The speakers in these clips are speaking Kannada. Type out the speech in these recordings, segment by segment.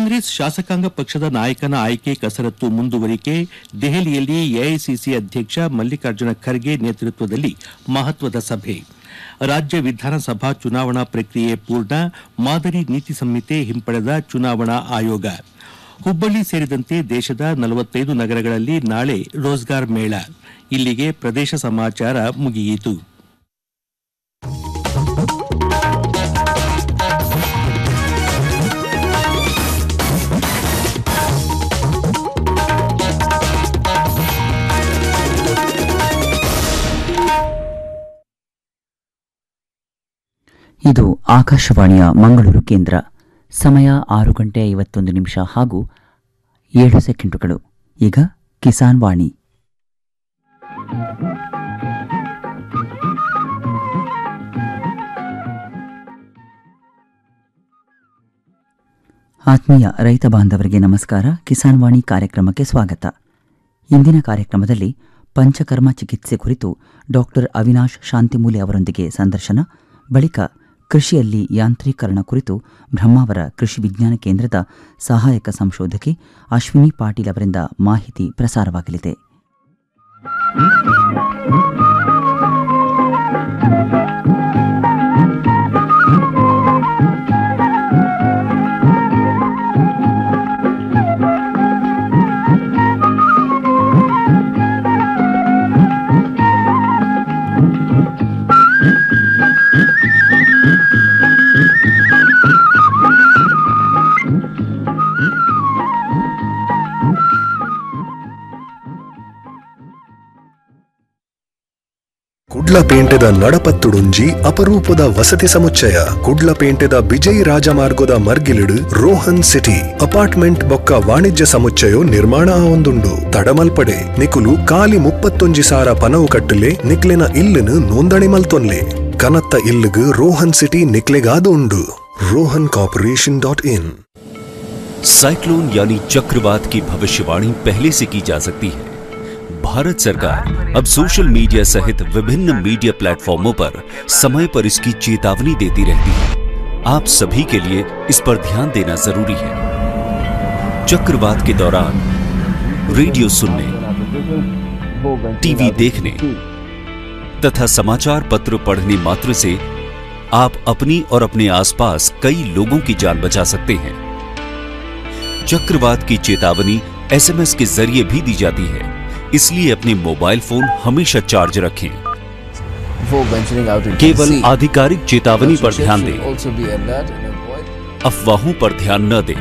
ಕಾಂಗ್ರೆಸ್ ಶಾಸಕಾಂಗ ಪಕ್ಷದ ನಾಯಕನ ಆಯ್ಕೆ ಕಸರತ್ತು ಮುಂದುವರಿಕೆ ದೆಹಲಿಯಲ್ಲಿ ಎಐಸಿಸಿ ಅಧ್ಯಕ್ಷ ಮಲ್ಲಿಕಾರ್ಜುನ ಖರ್ಗೆ ನೇತೃತ್ವದಲ್ಲಿ ಮಹತ್ವದ ಸಭೆ ರಾಜ್ಯ ವಿಧಾನಸಭಾ ಚುನಾವಣಾ ಪ್ರಕ್ರಿಯೆ ಪೂರ್ಣ ಮಾದರಿ ನೀತಿ ಸಂಹಿತೆ ಹಿಂಪಡೆದ ಚುನಾವಣಾ ಆಯೋಗ ಹುಬ್ಬಳ್ಳಿ ಸೇರಿದಂತೆ ದೇಶದ ನಲವತ್ತೈದು ನಗರಗಳಲ್ಲಿ ನಾಳೆ ರೋಜ್ಗಾರ್ ಮೇಳ ಇಲ್ಲಿಗೆ ಪ್ರದೇಶ ಸಮಾಚಾರ ಮುಗಿಯಿತು ಇದು ಆಕಾಶವಾಣಿಯ ಮಂಗಳೂರು ಕೇಂದ್ರ ಸಮಯ ಆರು ಗಂಟೆ ಐವತ್ತೊಂದು ನಿಮಿಷ ಹಾಗೂ ಏಳು ಸೆಕೆಂಡುಗಳು ಈಗ ಕಿಸಾನ್ ವಾಣಿ ಆತ್ಮೀಯ ರೈತ ಬಾಂಧವರಿಗೆ ನಮಸ್ಕಾರ ಕಿಸಾನ್ ವಾಣಿ ಕಾರ್ಯಕ್ರಮಕ್ಕೆ ಸ್ವಾಗತ ಇಂದಿನ ಕಾರ್ಯಕ್ರಮದಲ್ಲಿ ಪಂಚಕರ್ಮ ಚಿಕಿತ್ಸೆ ಕುರಿತು ಡಾಕ್ಟರ್ ಅವಿನಾಶ್ ಶಾಂತಿಮೂಲೆ ಅವರೊಂದಿಗೆ ಸಂದರ್ಶನ ಬಳಿಕ ಕೃಷಿಯಲ್ಲಿ ಯಾಂತ್ರೀಕರಣ ಕುರಿತು ಬ್ರಹ್ಮಾವರ ಕೃಷಿ ವಿಜ್ಞಾನ ಕೇಂದ್ರದ ಸಹಾಯಕ ಸಂಶೋಧಕಿ ಅಶ್ವಿನಿ ಪಾಟೀಲ್ ಅವರಿಂದ ಮಾಹಿತಿ ಪ್ರಸಾರವಾಗಲಿದೆ ಕುಡ್ಲಪೇಂಟೆದ ನಡಪತ್ತುಡುಂಜಿ ಅಪರೂಪದ ವಸತಿ ಸಮುಚ್ಚಯ ಕುಡ್ಲಪೇಂಟೆದ ಬಿಜೈ ರಾಜಮಾರ್ಗದ ಮರ್ಗಿಲಿಡು ರೋಹನ್ ಸಿಟಿ ಅಪಾರ್ಟ್ಮೆಂಟ್ ಬೊಕ್ಕ ವಾಣಿಜ್ಯ ಸಮುಚ್ಚಯೋ ನಿರ್ಮಾಣ ಆವೊಂದುಂಡು ತಡಮಲ್ಪಡೆ ನಿಕುಲು ಕಾಲಿ ಮುಪ್ಪತ್ತೊಂಜಿ ಸಾರ ಪನವು ಕಟ್ಟಲೆ ನಿಕ್ಲೆನ ಇಲ್ಲುನು ನೋಂದಣಿ ಮಲ್ತೊನ್ಲೆ ಕನತ್ತ ಇಲ್ಲುಗು ರೋಹನ್ ಸಿಟಿ ನಿಕ್ಲೆಗಾದು ಉಂಡು Rohan corporation dot in cyclone यानी चक्रवात की भविष्यवाणी पहले से की जा सकती है भारत सरकार अब सोशल मीडिया सहित विभिन्न मीडिया प्लेटफॉर्मों पर समय पर इसकी चेतावनी देती रहती है आप सभी के लिए इस पर ध्यान देना जरूरी है चक्रवात के दौरान रेडियो सुनने टीवी देखने तथा समाचार पत्र पढ़ने मात्र से आप अपनी और अपने आसपास कई लोगों की जान बचा सकते हैं चक्रवात की चेतावनी एसएमएस के जरिए भी दी जाती है इसलिए अपने मोबाइल फोन हमेशा चार्ज रखें before venturing out into केवल the sea. आधिकारिक चेतावनी पर Ships ध्यान should दें Also be alert and avoid अफवाहों पर ध्यान न दें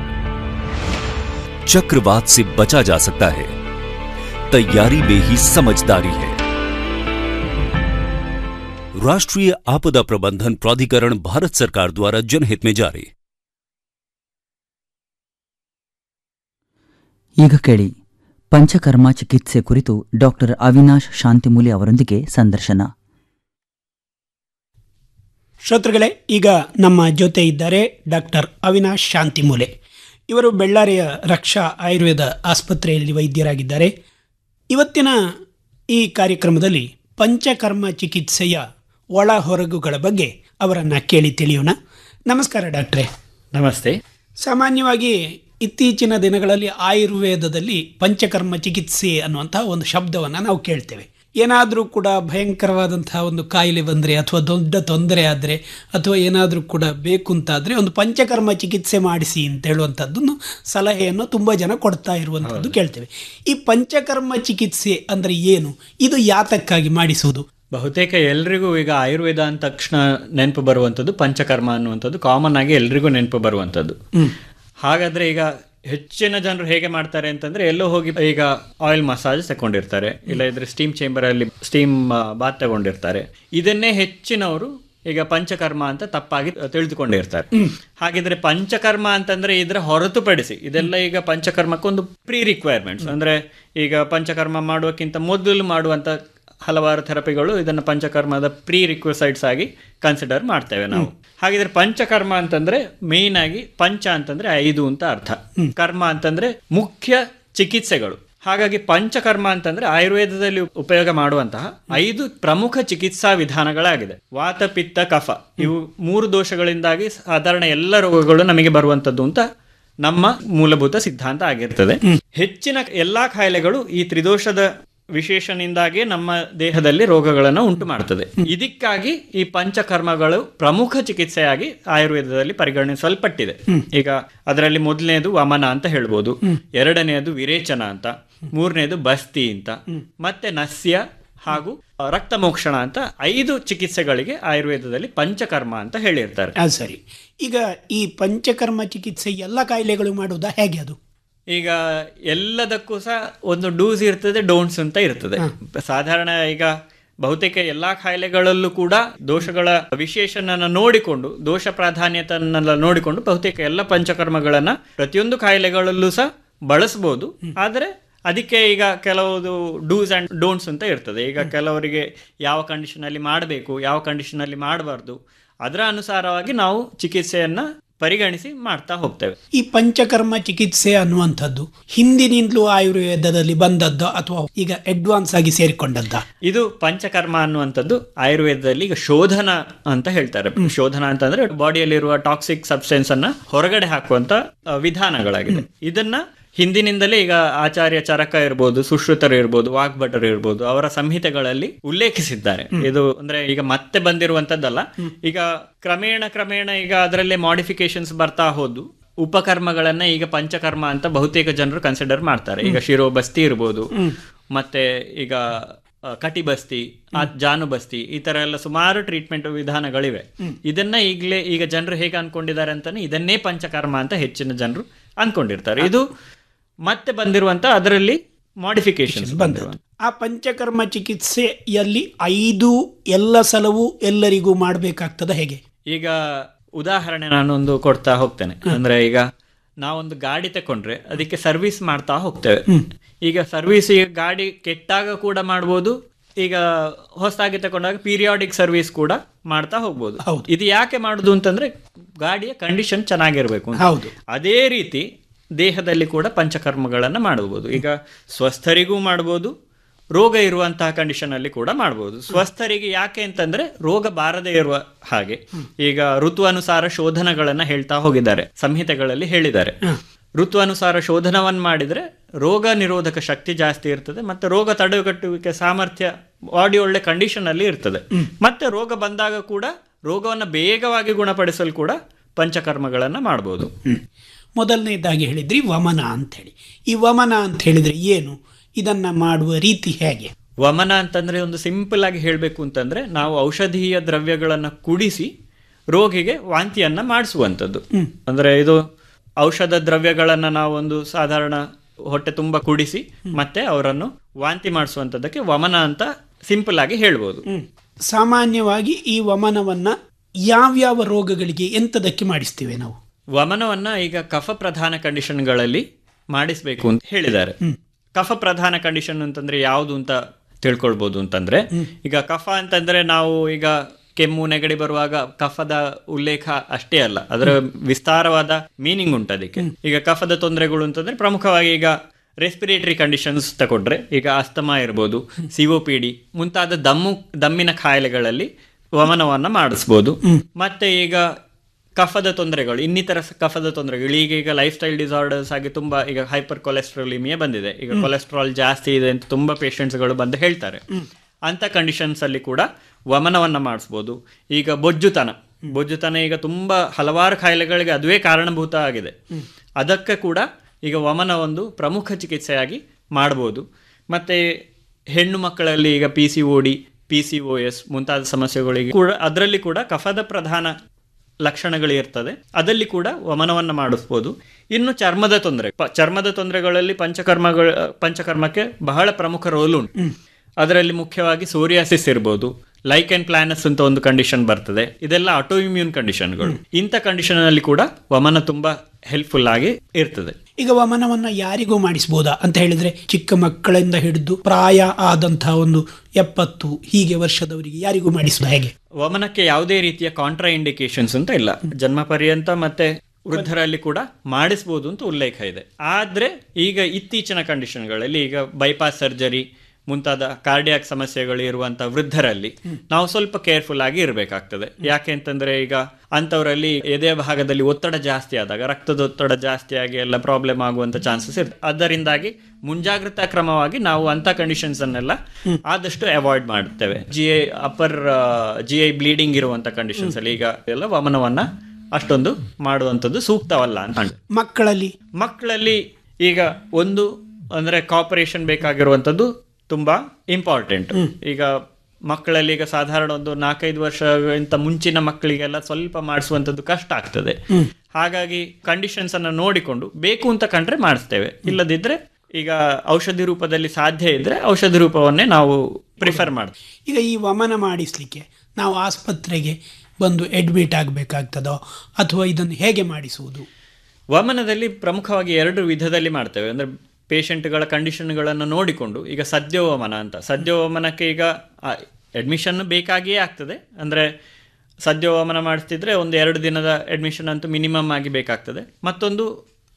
चक्रवात से बचा जा सकता है तैयारी में ही समझदारी है राष्ट्रीय आपदा प्रबंधन प्राधिकरण भारत सरकार द्वारा जनहित में जारी ಈಗ ಕೇಳಿ ಪಂಚಕರ್ಮ ಚಿಕಿತ್ಸೆ ಕುರಿತು ಡಾಕ್ಟರ್ ಅವಿನಾಶ್ ಶಾಂತಿಮೂಲೆ ಅವರೊಂದಿಗೆ ಸಂದರ್ಶನ ಶ್ರೋತೃಗಳೇ ಈಗ ನಮ್ಮ ಜೊತೆ ಇದ್ದಾರೆ ಡಾಕ್ಟರ್ ಅವಿನಾಶ್ ಶಾಂತಿಮೂಲೆ ಇವರು ಬೆಳ್ಳಾರಿಯ ರಕ್ಷಾ ಆಯುರ್ವೇದ ಆಸ್ಪತ್ರೆಯಲ್ಲಿ ವೈದ್ಯರಾಗಿದ್ದಾರೆ ಇವತ್ತಿನ ಈ ಕಾರ್ಯಕ್ರಮದಲ್ಲಿ ಪಂಚಕರ್ಮ ಚಿಕಿತ್ಸೆಯ ಒಳ ಹೊರಗುಗಳ ಬಗ್ಗೆ ಅವರನ್ನು ಕೇಳಿ ತಿಳಿಯೋಣ ನಮಸ್ಕಾರ ಡಾಕ್ಟ್ರೇ ನಮಸ್ತೆ ಸಾಮಾನ್ಯವಾಗಿ ಇತ್ತೀಚಿನ ದಿನಗಳಲ್ಲಿ ಆಯುರ್ವೇದದಲ್ಲಿ ಪಂಚಕರ್ಮ ಚಿಕಿತ್ಸೆ ಅನ್ನುವಂತಹ ಒಂದು ಶಬ್ದವನ್ನು ನಾವು ಕೇಳ್ತೇವೆ ಏನಾದರೂ ಕೂಡ ಭಯಂಕರವಾದಂತಹ ಒಂದು ಕಾಯಿಲೆ ಬಂದರೆ ಅಥವಾ ದೊಡ್ಡ ತೊಂದರೆ ಆದರೆ ಅಥವಾ ಏನಾದರೂ ಕೂಡ ಬೇಕು ಅಂತಾದರೆ ಒಂದು ಪಂಚಕರ್ಮ ಚಿಕಿತ್ಸೆ ಮಾಡಿಸಿ ಅಂತ ಹೇಳುವಂಥದ್ದನ್ನು ಸಲಹೆಯನ್ನು ತುಂಬ ಜನ ಕೊಡ್ತಾ ಇರುವಂಥದ್ದು ಕೇಳ್ತೇವೆ ಈ ಪಂಚಕರ್ಮ ಚಿಕಿತ್ಸೆ ಅಂದರೆ ಏನು ಇದು ಯಾತಕ್ಕಾಗಿ ಮಾಡಿಸುವುದು ಬಹುತೇಕ ಎಲ್ರಿಗೂ ಈಗ ಆಯುರ್ವೇದ ಅಂದ ತಕ್ಷಣ ನೆನಪು ಬರುವಂಥದ್ದು ಪಂಚಕರ್ಮ ಅನ್ನುವಂಥದ್ದು ಕಾಮನ್ ಆಗಿ ಎಲ್ರಿಗೂ ನೆನಪು ಬರುವಂಥದ್ದು ಹಾಗಾದ್ರೆ ಈಗ ಹೆಚ್ಚಿನ ಜನರು ಹೇಗೆ ಮಾಡ್ತಾರೆ ಅಂತಂದ್ರೆ ಎಲ್ಲೋ ಹೋಗಿ ಈಗ ಆಯಿಲ್ ಮಸಾಜ್ ತಗೊಂಡಿರ್ತಾರೆ ಇಲ್ಲ ಇದ್ರೆ ಸ್ಟೀಮ್ ಚೇಂಬರ್ ಅಲ್ಲಿ ಸ್ಟೀಮ್ ಬಾತ್ ತಗೊಂಡಿರ್ತಾರೆ ಇದನ್ನೇ ಹೆಚ್ಚಿನವರು ಈಗ ಪಂಚಕರ್ಮ ಅಂತ ತಪ್ಪಾಗಿ ತಿಳಿದುಕೊಂಡಿರ್ತಾರೆ ಹಾಗಿದ್ರೆ ಪಂಚಕರ್ಮ ಅಂತಂದ್ರೆ ಇದರ ಹೊರತುಪಡಿಸಿ ಇದೆಲ್ಲ ಈಗ ಪಂಚಕರ್ಮಕ್ಕೊಂದು ಪ್ರೀ ರಿಕ್ವೈರ್ಮೆಂಟ್ಸ್ ಅಂದ್ರೆ ಈಗ ಪಂಚಕರ್ಮ ಮಾಡುವಕ್ಕಿಂತ ಮೊದಲು ಮಾಡುವಂತ ಹಲವಾರು ಥೆರಪಿಗಳು ಇದನ್ನು ಪಂಚಕರ್ಮದ ಪ್ರೀ ರಿಕ್ವಸೈಡ್ಸ್ ಆಗಿ ಕನ್ಸಿಡರ್ ಮಾಡ್ತೇವೆ ನಾವು ಹಾಗಿದ್ರೆ ಪಂಚಕರ್ಮ ಅಂತಂದ್ರೆ ಮೇನ್ ಆಗಿ ಪಂಚ ಅಂತಂದ್ರೆ ಐದು ಅಂತ ಅರ್ಥ ಕರ್ಮ ಅಂತಂದ್ರೆ ಮುಖ್ಯ ಚಿಕಿತ್ಸೆಗಳು ಹಾಗಾಗಿ ಪಂಚಕರ್ಮ ಅಂತಂದ್ರೆ ಆಯುರ್ವೇದದಲ್ಲಿ ಉಪಯೋಗ ಮಾಡುವಂತಹ ಐದು ಪ್ರಮುಖ ಚಿಕಿತ್ಸಾ ವಿಧಾನಗಳಾಗಿದೆ ವಾತ ಪಿತ್ತ ಕಫ ಇವು ಮೂರು ದೋಷಗಳಿಂದಾಗಿ ಸಾಧಾರಣ ಎಲ್ಲ ರೋಗಗಳು ನಮಗೆ ಬರುವಂತದ್ದು ಅಂತ ನಮ್ಮ ಮೂಲಭೂತ ಸಿದ್ಧಾಂತ ಆಗಿರ್ತದೆ ಹೆಚ್ಚಿನ ಎಲ್ಲಾ ಕಾಯಿಲೆಗಳು ಈ ತ್ರಿದೋಷದ ವಿಶೇಷನಿಂದಾಗಿ ನಮ್ಮ ದೇಹದಲ್ಲಿ ರೋಗಗಳನ್ನು ಉಂಟು ಮಾಡ್ತದೆ ಇದಕ್ಕಾಗಿ ಈ ಪಂಚಕರ್ಮಗಳು ಪ್ರಮುಖ ಚಿಕಿತ್ಸೆಯಾಗಿ ಆಯುರ್ವೇದದಲ್ಲಿ ಪರಿಗಣಿಸಲ್ಪಟ್ಟಿದೆ ಈಗ ಅದರಲ್ಲಿ ಮೊದಲನೇದು ವಮನ ಅಂತ ಹೇಳ್ಬೋದು ಎರಡನೆಯದು ವಿರೇಚನ ಅಂತ ಮೂರನೇದು ಬಸ್ತಿ ಅಂತ ಮತ್ತೆ ನಸ್ಯ ಹಾಗೂ ರಕ್ತ ಮೋಕ್ಷಣ ಅಂತ ಐದು ಚಿಕಿತ್ಸೆಗಳಿಗೆ ಆಯುರ್ವೇದದಲ್ಲಿ ಪಂಚಕರ್ಮ ಅಂತ ಹೇಳಿರ್ತಾರೆ ಅದು ಸರಿ ಈಗ ಈ ಪಂಚಕರ್ಮ ಚಿಕಿತ್ಸೆ ಎಲ್ಲ ಕಾಯಿಲೆಗಳು ಮಾಡುವುದಾ ಹೇಗೆ ಅದು ಈಗ ಎಲ್ಲದಕ್ಕೂ ಸಹ ಒಂದು ಡೂಸ್ ಇರ್ತದೆ ಡೋಂಟ್ಸ್ ಅಂತ ಇರ್ತದೆ ಸಾಧಾರಣ ಈಗ ಬಹುತೇಕ ಎಲ್ಲಾ ಕಾಯಿಲೆಗಳಲ್ಲೂ ಕೂಡ ದೋಷಗಳ ವಿಶೇಷನ ನೋಡಿಕೊಂಡು ದೋಷ ಪ್ರಾಧಾನ್ಯತೆಯನ್ನೆಲ್ಲ ನೋಡಿಕೊಂಡು ಬಹುತೇಕ ಎಲ್ಲ ಪಂಚಕರ್ಮಗಳನ್ನ ಪ್ರತಿಯೊಂದು ಕಾಯಿಲೆಗಳಲ್ಲೂ ಸಹ ಬಳಸಬಹುದು ಆದರೆ ಅದಕ್ಕೆ ಈಗ ಕೆಲವುದು ಡೂಸ್ ಅಂಡ್ ಡೋಂಟ್ಸ್ ಅಂತ ಇರ್ತದೆ ಈಗ ಕೆಲವರಿಗೆ ಯಾವ ಕಂಡೀಷನ್ ಅಲ್ಲಿ ಮಾಡಬೇಕು ಯಾವ ಕಂಡೀಷನ್ ಅಲ್ಲಿ ಮಾಡಬಾರ್ದು ಅದರ ಅನುಸಾರವಾಗಿ ನಾವು ಚಿಕಿತ್ಸೆಯನ್ನ ಪರಿಗಣಿಸಿ ಮಾಡ್ತಾ ಹೋಗ್ತೇವೆ ಈ ಪಂಚಕರ್ಮ ಚಿಕಿತ್ಸೆ ಅನ್ನುವಂಥದ್ದು ಹಿಂದಿನಿಂದಲೂ ಆಯುರ್ವೇದದಲ್ಲಿ ಬಂದದ್ದ ಅಥವಾ ಈಗ ಅಡ್ವಾನ್ಸ್ ಆಗಿ ಸೇರಿಕೊಂಡದ್ದ ಇದು ಪಂಚಕರ್ಮ ಅನ್ನುವಂಥದ್ದು ಆಯುರ್ವೇದದಲ್ಲಿ ಈಗ ಶೋಧನ ಅಂತ ಹೇಳ್ತಾರೆ ಶೋಧನ ಅಂತಂದ್ರೆ ಬಾಡಿಯಲ್ಲಿರುವ ಟಾಕ್ಸಿಕ್ ಸಬ್ಸ್ಟೆನ್ಸ್ ಅನ್ನ ಹೊರಗಡೆ ಹಾಕುವಂತ ಆ, ವಿಧಾನಗಳಾಗಿದೆ ಇದನ್ನ ಹಿಂದಿನಿಂದಲೇ ಈಗ ಆಚಾರ್ಯ ಚರಕ ಇರ್ಬೋದು ಸುಶ್ರುತರು ಇರ್ಬೋದು ವಾಗ್ಭಟರು ಇರ್ಬೋದು ಅವರ ಸಂಹಿತೆಗಳಲ್ಲಿ ಉಲ್ಲೇಖಿಸಿದ್ದಾರೆ ಇದು ಅಂದ್ರೆ ಈಗ ಮತ್ತೆ ಬಂದಿರುವಂತದ್ದಲ್ಲ ಈಗ ಕ್ರಮೇಣ ಕ್ರಮೇಣ ಈಗ ಅದರಲ್ಲೇ ಮಾಡಿಫಿಕೇಶನ್ಸ್ ಬರ್ತಾ ಹೋದು ಉಪಕರ್ಮಗಳನ್ನ ಈಗ ಪಂಚಕರ್ಮ ಅಂತ ಬಹುತೇಕ ಜನರು ಕನ್ಸಿಡರ್ ಮಾಡ್ತಾರೆ ಈಗ ಶಿರೋಬಸ್ತಿ ಇರ್ಬೋದು ಮತ್ತೆ ಈಗ ಆ, ಕಟಿಬಸ್ತಿ ಆ ಜಾನುಬಸ್ತಿ ಈ ತರ ಎಲ್ಲ ಸುಮಾರು ಟ್ರೀಟ್ಮೆಂಟ್ ವಿಧಾನಗಳಿವೆ ಇದನ್ನ ಈಗಲೇ ಈಗ ಜನರು ಹೇಗೆ ಅನ್ಕೊಂಡಿದ್ದಾರೆ ಅಂತಾನೆ ಇದನ್ನೇ ಪಂಚಕರ್ಮ ಅಂತ ಹೆಚ್ಚಿನ ಜನರು ಅನ್ಕೊಂಡಿರ್ತಾರೆ ಇದು ಮತ್ತೆ ಬಂದಿರುವಂತ ಅದರಲ್ಲಿ ಮಾಡಿಫಿಕೇಶನ್ ಬಂದದ್ದು ಆ ಪಂಚಕರ್ಮ ಚಿಕಿತ್ಸೆಯಲ್ಲಿ ಐದು ಎಲ್ಲ ಸಲವೂ ಎಲ್ಲರಿಗೂ ಮಾಡಬೇಕಾಗ್ತದ ಹೇಗೆ ಈಗ ಉದಾಹರಣೆ ನಾನೊಂದು ಕೊಡ್ತಾ ಹೋಗ್ತೇನೆ ಅಂದ್ರೆ ಈಗ ನಾವೊಂದು ಗಾಡಿ ತಕೊಂಡ್ರೆ ಅದಕ್ಕೆ ಸರ್ವಿಸ್ ಮಾಡ್ತಾ ಹೋಗ್ತೇವೆ ಈಗ ಸರ್ವಿಸ್ ಈಗ ಗಾಡಿ ಕೆಟ್ಟಾಗ ಕೂಡ ಮಾಡ್ಬೋದು ಈಗ ಹೊಸದಾಗಿ ತಕೊಂಡಾಗ ಪೀರಿಯಾಡಿಕ್ ಸರ್ವಿಸ್ ಕೂಡ ಮಾಡ್ತಾ ಹೋಗ್ಬೋದು ಹೌದು. ಇದು ಯಾಕೆ ಮಾಡುದು ಅಂತಂದ್ರೆ ಗಾಡಿಯ ಕಂಡೀಷನ್ ಚೆನ್ನಾಗಿರ್ಬೇಕು ಅಂತ. ಹೌದು. ಅದೇ ರೀತಿ ದೇಹದಲ್ಲಿ ಕೂಡ ಪಂಚಕರ್ಮಗಳನ್ನ ಮಾಡಬಹುದು ಈಗ ಸ್ವಸ್ಥರಿಗೂ ಮಾಡಬಹುದು ರೋಗ ಇರುವಂತಹ ಕಂಡೀಷನ್ ಅಲ್ಲಿ ಕೂಡ ಮಾಡಬಹುದು ಸ್ವಸ್ಥರಿಗೆ ಯಾಕೆ ಅಂತಂದ್ರೆ ರೋಗ ಬಾರದೇ ಇರುವ ಹಾಗೆ ಈಗ ಋತು ಅನುಸಾರ ಶೋಧನಗಳನ್ನ ಹೇಳ್ತಾ ಹೋಗಿದ್ದಾರೆ ಸಂಹಿತೆಗಳಲ್ಲಿ ಹೇಳಿದ್ದಾರೆ ಋತು ಅನುಸಾರ ಶೋಧನವನ್ನ ಮಾಡಿದ್ರೆ ರೋಗ ನಿರೋಧಕ ಶಕ್ತಿ ಜಾಸ್ತಿ ಇರ್ತದೆ ಮತ್ತೆ ರೋಗ ತಡೆಗಟ್ಟುವಿಕೆ ಸಾಮರ್ಥ್ಯ ಬಾಡಿ ಒಳ್ಳೆ ಕಂಡೀಷನ್ ಅಲ್ಲಿ ಇರ್ತದೆ ಮತ್ತೆ ರೋಗ ಬಂದಾಗ ಕೂಡ ರೋಗವನ್ನ ಬೇಗವಾಗಿ ಗುಣಪಡಿಸಲು ಕೂಡ ಪಂಚಕರ್ಮಗಳನ್ನ ಮಾಡಬಹುದು ಮೊದಲನೇದಾಗಿ ಹೇಳಿದ್ರಿ ವಮನ ಅಂತ ಹೇಳಿ ಈ ವಮನ ಅಂತ ಹೇಳಿದ್ರೆ ಏನು ಇದನ್ನ ಮಾಡುವ ರೀತಿ ಹೇಗೆ ವಮನ ಅಂತಂದ್ರೆ ಒಂದು ಸಿಂಪಲ್ ಆಗಿ ಹೇಳಬೇಕು ಅಂತಂದ್ರೆ ನಾವು ಔಷಧೀಯ ದ್ರವ್ಯಗಳನ್ನ ಕುಡಿಸಿ ರೋಗಿಗೆ ವಾಂತಿಯನ್ನ ಮಾಡಿಸುವಂಥದ್ದು ಅಂದ್ರೆ ಇದು ಔಷಧ ದ್ರವ್ಯಗಳನ್ನ ನಾವು ಒಂದು ಸಾಧಾರಣ ಹೊಟ್ಟೆ ತುಂಬ ಕುಡಿಸಿ ಮತ್ತೆ ಅವರನ್ನು ವಾಂತಿ ಮಾಡಿಸುವಂಥದ್ದಕ್ಕೆ ವಮನ ಅಂತ ಸಿಂಪಲ್ ಆಗಿ ಹೇಳ್ಬೋದು ಸಾಮಾನ್ಯವಾಗಿ ಈ ವಮನವನ್ನ ಯಾವ್ಯಾವ ರೋಗಗಳಿಗೆ ಎಂತದಕ್ಕೆ ಮಾಡಿಸ್ತೇವೆ ನಾವು ವಮನವನ್ನ ಈಗ ಕಫ ಪ್ರಧಾನ ಕಂಡೀಷನ್ಗಳಲ್ಲಿ ಮಾಡಿಸ್ಬೇಕು ಅಂತ ಹೇಳಿದ್ದಾರೆ ಕಫ ಪ್ರಧಾನ ಕಂಡೀಷನ್ ಅಂತಂದ್ರೆ ಯಾವುದು ಅಂತ ತಿಳ್ಕೊಳ್ಬೋದು ಅಂತಂದ್ರೆ ಈಗ ಕಫ ಅಂತಂದ್ರೆ ನಾವು ಈಗ ಕೆಮ್ಮು ನೆಗಡಿ ಬರುವಾಗ ಕಫದ ಉಲ್ಲೇಖ ಅಷ್ಟೇ ಅಲ್ಲ ಅದರ ವಿಸ್ತಾರವಾದ ಮೀನಿಂಗ್ ಉಂಟು ಅದಕ್ಕೆ ಈಗ ಕಫದ ತೊಂದರೆಗಳು ಅಂತಂದ್ರೆ ಪ್ರಮುಖವಾಗಿ ಈಗ ರೆಸ್ಪಿರೇಟರಿ ಕಂಡೀಷನ್ಸ್ ತಗೊಂಡ್ರೆ ಈಗ ಅಸ್ತಮಾ ಇರ್ಬೋದು ಸಿಒಪಿಡಿ ಮುಂತಾದ ದಮ್ಮು ದಮ್ಮಿನ ಕಾಯಿಲೆಗಳಲ್ಲಿ ವಮನವನ್ನ ಮಾಡಿಸ್ಬೋದು ಮತ್ತೆ ಈಗ ಕಫದ ತೊಂದರೆಗಳು ಇನ್ನಿತರ ಸ- ಕಫದ ತೊಂದರೆಗಳು ಈಗ ಈಗ ಲೈಫ್ ಸ್ಟೈಲ್ ಡಿಸಾರ್ಡರ್ಸ್ ಆಗಿ ತುಂಬಾ ಈಗ ಹೈಪರ್ ಕೊಲೆಸ್ಟ್ರಾಲಿಮಿಯಾ ಬಂದಿದೆ ಈಗ ಕೊಲೆಸ್ಟ್ರಾಲ್ ಜಾಸ್ತಿ ಇದೆ ಅಂತ ತುಂಬಾ ಪೇಷಂಟ್ಸ್ಗಳು ಬಂದು ಹೇಳ್ತಾರೆ ಅಂತ ಕಂಡೀಷನ್ಸ್ ಅಲ್ಲಿ ಕೂಡ ವಮನವನ್ನ ಮಾಡಿಸ್ಬೋದು ಈಗ ಬೊಜ್ಜುತನ ಬೊಜ್ಜುತನ ಈಗ ತುಂಬಾ ಹಲವಾರು ಕಾಯಿಲೆಗಳಿಗೆ ಅದುವೇ ಕಾರಣಭೂತ ಆಗಿದೆ ಅದಕ್ಕೆ ಕೂಡ ಈಗ ವಮನ ಒಂದು ಪ್ರಮುಖ ಚಿಕಿತ್ಸೆಯಾಗಿ ಮಾಡ್ಬೋದು ಮತ್ತೆ ಹೆಣ್ಣು ಮಕ್ಕಳಲ್ಲಿ ಈಗ P C O D P C O S ಮುಂತಾದ ಸಮಸ್ಯೆಗಳಿಗೆ ಕೂಡ ಅದರಲ್ಲಿ ಕೂಡ ಕಫದ ಪ್ರಧಾನ ಲಕ್ಷಣಗಳು ಇರ್ತದೆ ಅದಲ್ಲಿ ಕೂಡ ವಮನವನ್ನ ಮಾಡಿಸ್ಬೋದು ಇನ್ನು ಚರ್ಮದ ತೊಂದರೆ ಪ- ಚರ್ಮದ ತೊಂದರೆಗಳಲ್ಲಿ ಪಂಚಕರ್ಮಗಳ ಪಂಚಕರ್ಮಕ್ಕೆ ಬಹಳ ಪ್ರಮುಖ ರೋಲ್ ಉಂಟು ಅದರಲ್ಲಿ ಮುಖ್ಯವಾಗಿ ಸೋರಿಯಾಸಿಸ್ ಇರ್ಬೋದು ಲೈಕೆನ್ ಪ್ಲಾನಸ್ ಅಂತ ಒಂದು ಕಂಡೀಷನ್ ಬರ್ತದೆ ಇದೆಲ್ಲ ಆಟೋ ಇಮ್ಯೂನ್ ಕಂಡೀಷನ್ಗಳು ಇಂಥ ಕಂಡೀಷನ್ ಅಲ್ಲಿ ಕೂಡ ವಮನ ತುಂಬಾ ಹೆಲ್ಪ್ಫುಲ್ ಆಗಿ ಇರ್ತದೆ ಈಗ ವಮನವನ್ನ ಯಾರಿಗೂ ಮಾಡಿಸ್ಬೋದಾ ಅಂತ ಹೇಳಿದ್ರೆ ಚಿಕ್ಕ ಮಕ್ಕಳಿಂದ ಹಿಡಿದು ಪ್ರಾಯ ಆದಂತಹ ಒಂದು ಎಪ್ಪತ್ತು ಹೀಗೆ ವರ್ಷದವರಿಗೆ ಯಾರಿಗೂ ಮಾಡಿಸುವುದು ಹೇಗೆ ವಮನಕ್ಕೆ ಯಾವುದೇ ರೀತಿಯ ಕಾಂಟ್ರಾ ಇಂಡಿಕೇಶನ್ಸ್ ಅಂತ ಇಲ್ಲ ಜನ್ಮ ಪರ್ಯಂತ ಮತ್ತೆ ವೃದ್ಧರಲ್ಲಿ ಕೂಡ ಮಾಡಿಸ್ಬೋದು ಅಂತ ಉಲ್ಲೇಖ ಇದೆ ಆದ್ರೆ ಈಗ ಇತ್ತೀಚಿನ ಕಂಡೀಷನ್ಗಳಲ್ಲಿ ಈಗ ಬೈಪಾಸ್ ಸರ್ಜರಿ ಮುಂತಾದ ಕಾರ್ಡಿಯಾಕ್ ಸಮಸ್ಯೆಗಳು ಇರುವಂತ ವೃದ್ಧರಲ್ಲಿ ನಾವು ಸ್ವಲ್ಪ ಕೇರ್ಫುಲ್ ಆಗಿ ಇರಬೇಕಾಗ್ತದೆ ಯಾಕೆ ಅಂತಂದ್ರೆ ಈಗ ಅಂತವರಲ್ಲಿ ಎದೆ ಭಾಗದಲ್ಲಿ ಒತ್ತಡ ಜಾಸ್ತಿ ಆದಾಗ ರಕ್ತದೊತ್ತಡ ಜಾಸ್ತಿ ಆಗಿ ಎಲ್ಲ ಪ್ರಾಬ್ಲಮ್ ಆಗುವಂತ ಚಾನ್ಸಸ್ ಇರುತ್ತೆ ಅದರಿಂದಾಗಿ ಮುಂಜಾಗ್ರತಾ ಕ್ರಮವಾಗಿ ನಾವು ಅಂತ ಕಂಡೀಷನ್ಸ್ ಅನ್ನೆಲ್ಲ ಆದಷ್ಟು ಅವಾಯ್ಡ್ ಮಾಡುತ್ತೇವೆ G I upper G I bleeding ಇರುವಂತ ಕಂಡೀಷನ್ಸ್ ಅಲ್ಲಿ ಈಗ ಎಲ್ಲ ವಮನವನ್ನ ಅಷ್ಟೊಂದು ಮಾಡುವಂಥದ್ದು ಸೂಕ್ತವಲ್ಲ ಅಂತ ಕಾಣ್ತದೆ. ಮಕ್ಕಳಲ್ಲಿ ಮಕ್ಕಳಲ್ಲಿ ಈಗ ಒಂದು ಅಂದ್ರೆ ಕಾಪರೇಷನ್ ಬೇಕಾಗಿರುವಂಥದ್ದು ತುಂಬಾ ಇಂಪಾರ್ಟೆಂಟ್ ಈಗ ಮಕ್ಕಳಲ್ಲಿ ಈಗ ಸಾಧಾರಣ ಒಂದು ನಾಲ್ಕೈದು ವರ್ಷಕ್ಕಿಂತ ಮುಂಚಿನ ಮಕ್ಕಳಿಗೆಲ್ಲ ಸ್ವಲ್ಪ ಮಾಡಿಸುವಂಥದ್ದು ಕಷ್ಟ ಆಗ್ತದೆ ಹಾಗಾಗಿ ಕಂಡೀಷನ್ಸ್ ಅನ್ನ ನೋಡಿಕೊಂಡು ಬೇಕು ಅಂತ ಕಂಡ್ರೆ ಮಾಡಿಸ್ತೇವೆ ಇಲ್ಲದಿದ್ರೆ ಈಗ ಔಷಧಿ ರೂಪದಲ್ಲಿ ಸಾಧ್ಯ ಇದ್ರೆ ಔಷಧಿ ರೂಪವನ್ನೇ ನಾವು ಪ್ರಿಫರ್ ಮಾಡ್ತೇವೆ ಈಗ ಈ ವಮನ ಮಾಡಿಸ್ಲಿಕ್ಕೆ ನಾವು ಆಸ್ಪತ್ರೆಗೆ ಬಂದು ಅಡ್ಮಿಟ್ ಆಗಬೇಕಾಗ್ತದೋ ಅಥವಾ ಇದನ್ನು ಹೇಗೆ ಮಾಡಿಸುವುದು ವಮನದಲ್ಲಿ ಪ್ರಮುಖವಾಗಿ ಎರಡು ವಿಧದಲ್ಲಿ ಮಾಡ್ತೇವೆ ಅಂದ್ರೆ ಪೇಷಂಟ್ಗಳ ಕಂಡೀಷನ್ಗಳನ್ನು ನೋಡಿಕೊಂಡು ಈಗ ಸದ್ಯೋವಮನ ಅಂತ ಸದ್ಯೋವಮನಕ್ಕೆ ಈಗ ಅಡ್ಮಿಷನ್ ಬೇಕಾಗಿಯೇ ಆಗ್ತದೆ ಅಂದ್ರೆ ಸದ್ಯೋವಮನ ಮಾಡಿಸ್ತಿದ್ರೆ ಒಂದು ಎರಡು ದಿನದ ಅಡ್ಮಿಷನ್ ಅಂತೂ ಮಿನಿಮಮ್ ಆಗಿ ಬೇಕಾಗ್ತದೆ ಮತ್ತೊಂದು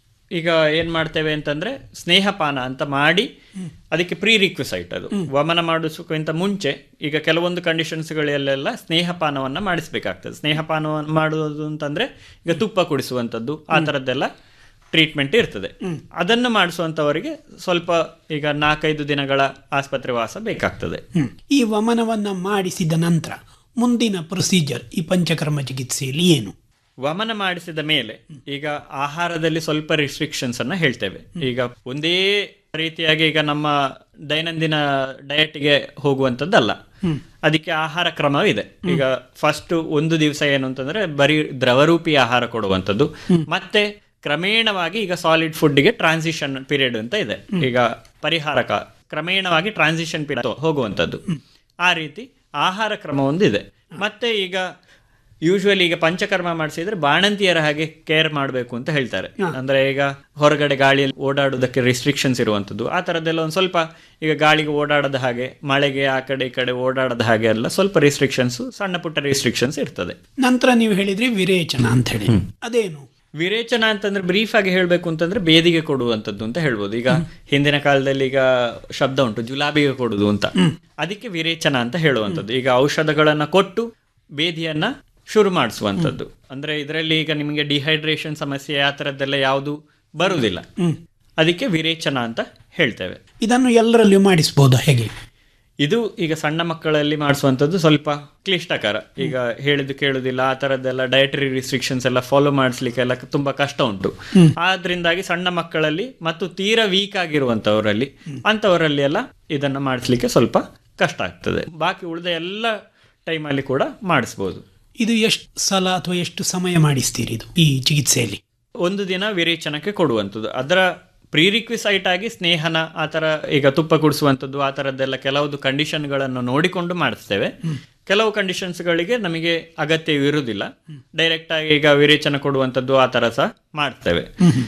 ಈಗ ಏನ್ ಮಾಡ್ತೇವೆ ಅಂತಂದ್ರೆ ಸ್ನೇಹಪಾನ ಅಂತ ಮಾಡಿ ಅದಕ್ಕೆ ಪ್ರೀ ರಿಕ್ವಿಸೈಟ್ ಅದು ವಮನ ಮಾಡಿಸೋಕ್ಕಿಂತ ಮುಂಚೆ ಈಗ ಕೆಲವೊಂದು ಕಂಡೀಷನ್ಸ್ಗಳಲ್ಲೆಲ್ಲ ಸ್ನೇಹಪಾನವನ್ನ ಮಾಡಿಸ್ಬೇಕಾಗ್ತದೆ ಸ್ನೇಹಪಾನ ಮಾಡುವುದು ಅಂತಂದ್ರೆ ಈಗ ತುಪ್ಪ ಕುಡಿಸುವಂಥದ್ದು ಆ ಥರದ್ದೆಲ್ಲ ಟ್ರೀಟ್ಮೆಂಟ್ ಇರ್ತದೆ ಅದನ್ನು ಮಾಡಿಸುವಂಥವರಿಗೆ ಸ್ವಲ್ಪ ಈಗ ನಾಲ್ಕೈದು ದಿನಗಳ ಆಸ್ಪತ್ರೆ ವಾಸ ಬೇಕಾಗ್ತದೆ ಈ ವಮನವನ್ನ ಮಾಡಿಸಿದ ನಂತರ ಮುಂದಿನ ಪ್ರೊಸೀಜರ್ ಈ ಪಂಚಕರ್ಮ ಚಿಕಿತ್ಸೆಯಲ್ಲಿ ಏನು ವಮನ ಮಾಡಿಸಿದ ಮೇಲೆ ಈಗ ಆಹಾರದಲ್ಲಿ ಸ್ವಲ್ಪ ರಿಸ್ಟ್ರಿಕ್ಷನ್ಸ್ ಅನ್ನ ಹೇಳ್ತೇವೆ ಈಗ ಒಂದೇ ರೀತಿಯಾಗಿ ಈಗ ನಮ್ಮ ದೈನಂದಿನ ಡಯಟ್ಗೆ ಹೋಗುವಂಥದ್ದಲ್ಲ ಅದಕ್ಕೆ ಆಹಾರ ಕ್ರಮವಿದೆ ಈಗ ಫಸ್ಟ್ ಒಂದು ದಿವಸ ಏನು ಅಂತಂದ್ರೆ ಬರೀ ದ್ರವರೂಪಿ ಆಹಾರ ಕೊಡುವಂಥದ್ದು ಮತ್ತೆ ಕ್ರಮೇಣವಾಗಿ ಈಗ ಸಾಲಿಡ್ ಫುಡ್ಗೆ ಟ್ರಾನ್ಸಿಷನ್ ಪೀರಿಯಡ್ ಅಂತ ಇದೆ ಈಗ ಪರಿಹಾರಕ ಕ್ರಮೇಣವಾಗಿ ಟ್ರಾನ್ಸಿಷನ್ ಪೀರಿಯಡ್ ಹೋಗುವಂಥದ್ದು ಆ ರೀತಿ ಆಹಾರ ಕ್ರಮ ಒಂದಿದೆ ಮತ್ತೆ ಈಗ ಯೂಶುವಲಿ ಈಗ ಪಂಚಕರ್ಮ ಮಾಡಿಸಿದ್ರೆ ಬಾಣಂತಿಯರ ಹಾಗೆ ಕೇರ್ ಮಾಡಬೇಕು ಅಂತ ಹೇಳ್ತಾರೆ ಅಂದ್ರೆ ಈಗ ಹೊರಗಡೆ ಗಾಳಿಯಲ್ಲಿ ಓಡಾಡೋದಕ್ಕೆ ರಿಸ್ಟ್ರಿಕ್ಷನ್ಸ್ ಇರುವಂತದ್ದು ಆ ತರದ್ದೆಲ್ಲ ಒಂದು ಸ್ವಲ್ಪ ಈಗ ಗಾಳಿಗೆ ಓಡಾಡದ ಹಾಗೆ ಮಳೆಗೆ ಆ ಕಡೆ ಈ ಕಡೆ ಓಡಾಡದ ಹಾಗೆ ಎಲ್ಲ ಸ್ವಲ್ಪ ರಿಸ್ಟ್ರಿಕ್ಷನ್ಸ್ ಸಣ್ಣ ಪುಟ್ಟ ರಿಸ್ಟ್ರಿಕ್ಷನ್ಸ್ ಇರ್ತದೆ ನಂತರ ನೀವು ಹೇಳಿದ್ರಿ ವಿರೇಚನ ಅಂತ ಹೇಳಿ ಅದೇನು ವಿರೇಚನ ಅಂತಂದ್ರೆ ಬ್ರೀಫ್ ಆಗಿ ಹೇಳ್ಬೇಕು ಅಂತಂದ್ರೆ ಬೇದಿಗೆ ಕೊಡುವಂತದ್ದು ಅಂತ ಹೇಳ್ಬೋದು ಈಗ ಹಿಂದಿನ ಕಾಲದಲ್ಲಿ ಈಗ ಶಬ್ದ ಉಂಟು ಜುಲಾಬಿಗೆ ಕೊಡುದು ಅಂತ ಅದಕ್ಕೆ ವಿರೇಚನ ಅಂತ ಹೇಳುವಂಥದ್ದು ಈಗ ಔಷಧಗಳನ್ನ ಕೊಟ್ಟು ಬೇದಿಯನ್ನ ಶುರು ಮಾಡಿಸುವಂಥದ್ದು ಅಂದ್ರೆ ಇದರಲ್ಲಿ ಈಗ ನಿಮಗೆ ಡಿಹೈಡ್ರೇಷನ್ ಸಮಸ್ಯೆ ಆ ಥರದ್ದೆಲ್ಲ ಯಾವುದು ಬರುವುದಿಲ್ಲ ಅದಕ್ಕೆ ವಿರೇಚನ ಅಂತ ಹೇಳ್ತೇವೆ ಇದನ್ನು ಎಲ್ಲರಲ್ಲಿಯೂ ಮಾಡಿಸ್ಬೋದಾ ಹೇಗೆ ಇದು ಈಗ ಸಣ್ಣ ಮಕ್ಕಳಲ್ಲಿ ಮಾಡಿಸುವಂಥದ್ದು ಸ್ವಲ್ಪ ಕ್ಲಿಷ್ಟಕರ ಈಗ ಹೇಳಿದ್ದು ಕೇಳುದಿಲ್ಲ ಆ ಥರದ್ದೆಲ್ಲ ಡಯಟರಿ ರಿಸ್ಟ್ರಿಕ್ಷನ್ಸ್ ಎಲ್ಲ ಫಾಲೋ ಮಾಡಿಸ್ಲಿಕ್ಕೆಲ್ಲ ತುಂಬಾ ಕಷ್ಟ ಉಂಟು ಆದ್ರಿಂದಾಗಿ ಸಣ್ಣ ಮಕ್ಕಳಲ್ಲಿ ಮತ್ತು ತೀರಾ ವೀಕ್ ಆಗಿರುವಂಥವರಲ್ಲಿ ಅಂಥವರಲ್ಲಿ ಎಲ್ಲ ಇದನ್ನ ಮಾಡಿಸ್ಲಿಕ್ಕೆ ಸ್ವಲ್ಪ ಕಷ್ಟ ಆಗ್ತದೆ ಬಾಕಿ ಉಳಿದ ಎಲ್ಲ ಟೈಮಲ್ಲಿ ಕೂಡ ಮಾಡಿಸ್ಬೋದು ಇದು ಎಷ್ಟು ಸಲ ಅಥವಾ ಎಷ್ಟು ಸಮಯ ಮಾಡಿಸ್ತೀರಿ ಇದು ಈ ಚಿಕಿತ್ಸೆಯಲ್ಲಿ ಒಂದು ದಿನ ವಿರೇಚನಕ್ಕೆ ಕೊಡುವಂಥದ್ದು ಅದರ ಪ್ರೀರಿಕ್ವಿಸೈಟ್ ಆಗಿ ಸ್ನೇಹನ ಆ ಥರ ಈಗ ತುಪ್ಪ ಕುಡಿಸುವಂಥದ್ದು ಆ ಥರದ್ದೆಲ್ಲ ಕೆಲವುದು ಕಂಡೀಷನ್ಗಳನ್ನು ನೋಡಿಕೊಂಡು ಮಾಡಿಸ್ತೇವೆ ಕೆಲವು ಕಂಡೀಷನ್ಸ್ಗಳಿಗೆ ನಮಗೆ ಅಗತ್ಯವಿರುವುದಿಲ್ಲ ಡೈರೆಕ್ಟ್ ಆಗಿ ಈಗ ವಿರೇಚನ ಕೊಡುವಂಥದ್ದು ಆ ಥರ ಸಹ ಮಾಡ್ತೇವೆ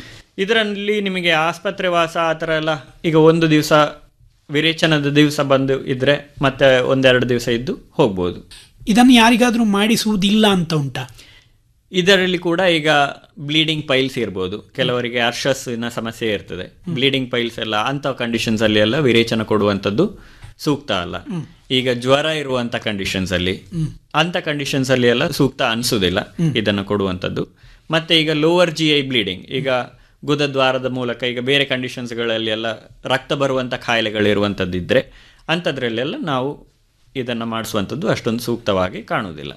ಇದರಲ್ಲಿ ನಿಮಗೆ ಆಸ್ಪತ್ರೆ ವಾಸ ಆ ಥರ ಎಲ್ಲ ಈಗ ಒಂದು ದಿವಸ ವಿರೇಚನದ ದಿವಸ ಬಂದು ಇದ್ರೆ ಮತ್ತೆ ಒಂದೆರಡು ದಿವಸ ಇದ್ದು ಹೋಗ್ಬೋದು ಇದನ್ನು ಯಾರಿಗಾದ್ರೂ ಮಾಡಿಸುವುದಿಲ್ಲ ಅಂತ ಉಂಟಾ ಇದರಲ್ಲಿ ಕೂಡ ಈಗ ಬ್ಲೀಡಿಂಗ್ ಪೈಲ್ಸ್ ಇರ್ಬೋದು ಕೆಲವರಿಗೆ ಅರ್ಷಸ್ಸಿನ ಸಮಸ್ಯೆ ಇರ್ತದೆ ಬ್ಲೀಡಿಂಗ್ ಪೈಲ್ಸ್ ಎಲ್ಲ ಅಂತ ಕಂಡೀಷನ್ಸ್ ಅಲ್ಲಿ ಎಲ್ಲ ವಿರೇಚನ ಕೊಡುವಂಥದ್ದು ಸೂಕ್ತ ಅಲ್ಲ ಈಗ ಜ್ವರ ಇರುವಂತ ಕಂಡೀಷನ್ಸ್ ಅಲ್ಲಿ ಅಂತ ಕಂಡೀಷನ್ಸ್ ಅಲ್ಲಿ ಎಲ್ಲ ಸೂಕ್ತ ಅನ್ಸುದಿಲ್ಲ ಇದನ್ನು ಕೊಡುವಂಥದ್ದು ಮತ್ತೆ ಈಗ ಲೋವರ್ ಜಿ ಐ ಬ್ಲೀಡಿಂಗ್ ಈಗ ಗುದದ್ವಾರದ ಮೂಲಕ ಈಗ ಬೇರೆ ಕಂಡೀಷನ್ಸ್ಗಳಲ್ಲಿ ಎಲ್ಲ ರಕ್ತ ಬರುವಂಥ ಕಾಯಿಲೆಗಳಿರುವಂಥದ್ದಿದ್ರೆ ಅಂಥದ್ರಲ್ಲೆಲ್ಲ ನಾವು ಇದನ್ನು ಮಾಡಿಸುವಂಥದ್ದು ಅಷ್ಟೊಂದು ಸೂಕ್ತವಾಗಿ ಕಾಣುವುದಿಲ್ಲ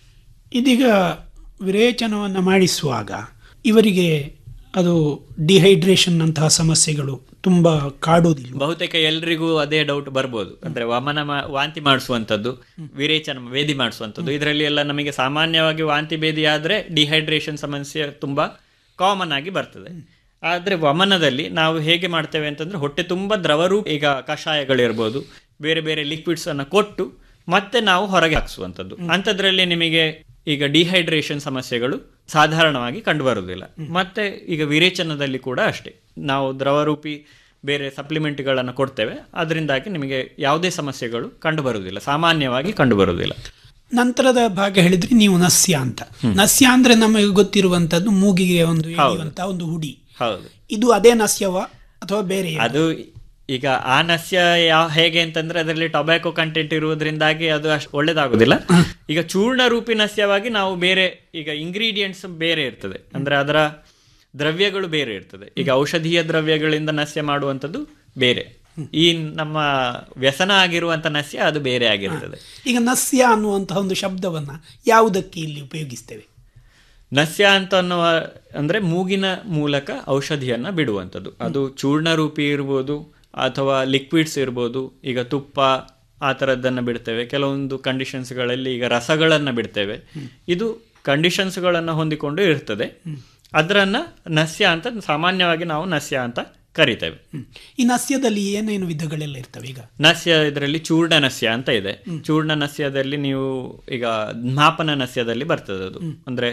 ಇದೀಗ ವಿರೇಚನವನ್ನು ಮಾಡಿಸುವಾಗ ಇವರಿಗೆ ಅದು ಡಿಹೈಡ್ರೇಷನ್ ಅಂತಹ ಸಮಸ್ಯೆಗಳು ತುಂಬ ಕಾಡುವುದಿಲ್ಲ ಬಹುತೇಕ ಎಲ್ರಿಗೂ ಅದೇ ಡೌಟ್ ಬರ್ಬೋದು ಅಂದ್ರೆ ವಮನ ಮಾ- ವಾಂತಿ ಮಾಡಿಸುವಂಥದ್ದು ವಿರೇಚನ ಬೇದಿ ಮಾಡಿಸುವಂಥದ್ದು ಇದರಲ್ಲಿ ಎಲ್ಲ ನಮಗೆ ಸಾಮಾನ್ಯವಾಗಿ ವಾಂತಿ ಬೇದಿ ಆದ್ರೆ ಡಿಹೈಡ್ರೇಷನ್ ಸಮಸ್ಯೆ ತುಂಬಾ ಕಾಮನ್ ಆಗಿ ಬರ್ತದೆ ಆದ್ರೆ ವಮನದಲ್ಲಿ ನಾವು ಹೇಗೆ ಮಾಡ್ತೇವೆ ಅಂತಂದ್ರೆ ಹೊಟ್ಟೆ ತುಂಬಾ ದ್ರವರೂಪ ಈಗ ಕಷಾಯಗಳಿರ್ಬೋದು ಬೇರೆ ಬೇರೆ ಲಿಕ್ವಿಡ್ಸ್ ಅನ್ನ ಕೊಟ್ಟು ಮತ್ತೆ ನಾವು ಹೊರಗೆ ಹಾಕಿಸುವಂಥದ್ದು ಅಂಥದ್ರಲ್ಲಿ ನಿಮಗೆ ಈಗ ಡಿಹೈಡ್ರೇಷನ್ ಸಮಸ್ಯೆಗಳು ಸಾಧಾರಣವಾಗಿ ಕಂಡುಬರುವುದಿಲ್ಲ ಮತ್ತೆ ಈಗ ವಿರೇಚನದಲ್ಲಿ ಕೂಡ ಅಷ್ಟೇ ನಾವು ದ್ರವರೂಪಿ ಬೇರೆ ಸಪ್ಲಿಮೆಂಟ್ಗಳನ್ನು ಕೊಡ್ತೇವೆ ಅದರಿಂದಾಗಿ ನಿಮಗೆ ಯಾವುದೇ ಸಮಸ್ಯೆಗಳು ಕಂಡುಬರುವುದಿಲ್ಲ ಸಾಮಾನ್ಯವಾಗಿ ಕಂಡುಬರುವುದಿಲ್ಲ ನಂತರದ ಭಾಗ ಹೇಳಿದ್ರೆ ನೀವು ನಸ್ಯ ಅಂತ ನಸ್ಯ ಅಂದ್ರೆ ನಮಗೆ ಗೊತ್ತಿರುವಂತದ್ದು ಮೂಗಿಗೆ ಒಂದು ಎಳೆಯುವಂತಹ ಒಂದು ಹುಡಿ ಹೌದು ಇದು ಅದೇ ನಸ್ಯವ ಅಥವಾ ಬೇರೆ ಅದು ಈಗ ಆ ನಸ್ಯ ಯಾವ ಹೇಗೆ ಅಂತಂದ್ರೆ ಅದರಲ್ಲಿ ಟೊಬ್ಯಾಕೊ ಕಂಟೆಂಟ್ ಇರುವುದರಿಂದಾಗಿ ಅದು ಅಷ್ಟು ಒಳ್ಳೇದಾಗುದಿಲ್ಲ ಈಗ ಚೂರ್ಣ ರೂಪಿ ನಸ್ಯವಾಗಿ ನಾವು ಬೇರೆ ಈಗ ಇಂಗ್ರೀಡಿಯೆಂಟ್ಸ್ ಬೇರೆ ಇರ್ತದೆ ಅಂದ್ರೆ ಅದರ ದ್ರವ್ಯಗಳು ಬೇರೆ ಇರ್ತದೆ ಈಗ ಔಷಧೀಯ ದ್ರವ್ಯಗಳಿಂದ ನಸ್ಯ ಮಾಡುವಂಥದ್ದು ಬೇರೆ ಈ ನಮ್ಮ ವ್ಯಸನ ಆಗಿರುವಂತ ನಸ್ಯ ಅದು ಬೇರೆ ಆಗಿರ್ತದೆ ಈಗ ನಸ್ಯ ಅನ್ನುವಂತಹ ಒಂದು ಶಬ್ದವನ್ನ ಯಾವುದಕ್ಕೆ ಇಲ್ಲಿ ಉಪಯೋಗಿಸ್ತೇವೆ ನಸ್ಯ ಅಂತ ಅನ್ನುವ ಅಂದ್ರೆ ಮೂಗಿನ ಮೂಲಕ ಔಷಧಿಯನ್ನ ಬಿಡುವಂಥದ್ದು ಅದು ಚೂರ್ಣ ರೂಪಿ ಇರ್ಬೋದು ಅಥವಾ ಲಿಕ್ವಿಡ್ಸ್ ಇರ್ಬೋದು ಈಗ ತುಪ್ಪ ಆ ಥರದ್ದನ್ನು ಬಿಡ್ತೇವೆ ಕೆಲವೊಂದು ಕಂಡೀಷನ್ಸ್ಗಳಲ್ಲಿ ಈಗ ರಸಗಳನ್ನು ಬಿಡ್ತೇವೆ ಇದು ಕಂಡೀಷನ್ಸ್ಗಳನ್ನು ಹೊಂದಿಕೊಂಡು ಇರ್ತದೆ ಅದರನ್ನ ನಸ್ಯ ಅಂತ ಸಾಮಾನ್ಯವಾಗಿ ನಾವು ನಸ್ಯ ಅಂತ ಕರಿತೇವೆ ಈ ನಸ್ಯದಲ್ಲಿ ಏನೇನು ವಿಧಗಳೆಲ್ಲ ಇರ್ತವೆ ಈಗ ನಸ್ಯ ಇದರಲ್ಲಿ ಚೂರ್ಣ ನಸ್ಯ ಅಂತ ಇದೆ ಚೂರ್ಣ ನಸ್ಯದಲ್ಲಿ ನೀವು ಈಗ ಮಾಪನ ನಸ್ಯದಲ್ಲಿ ಬರ್ತದೆ ಅದು ಅಂದ್ರೆ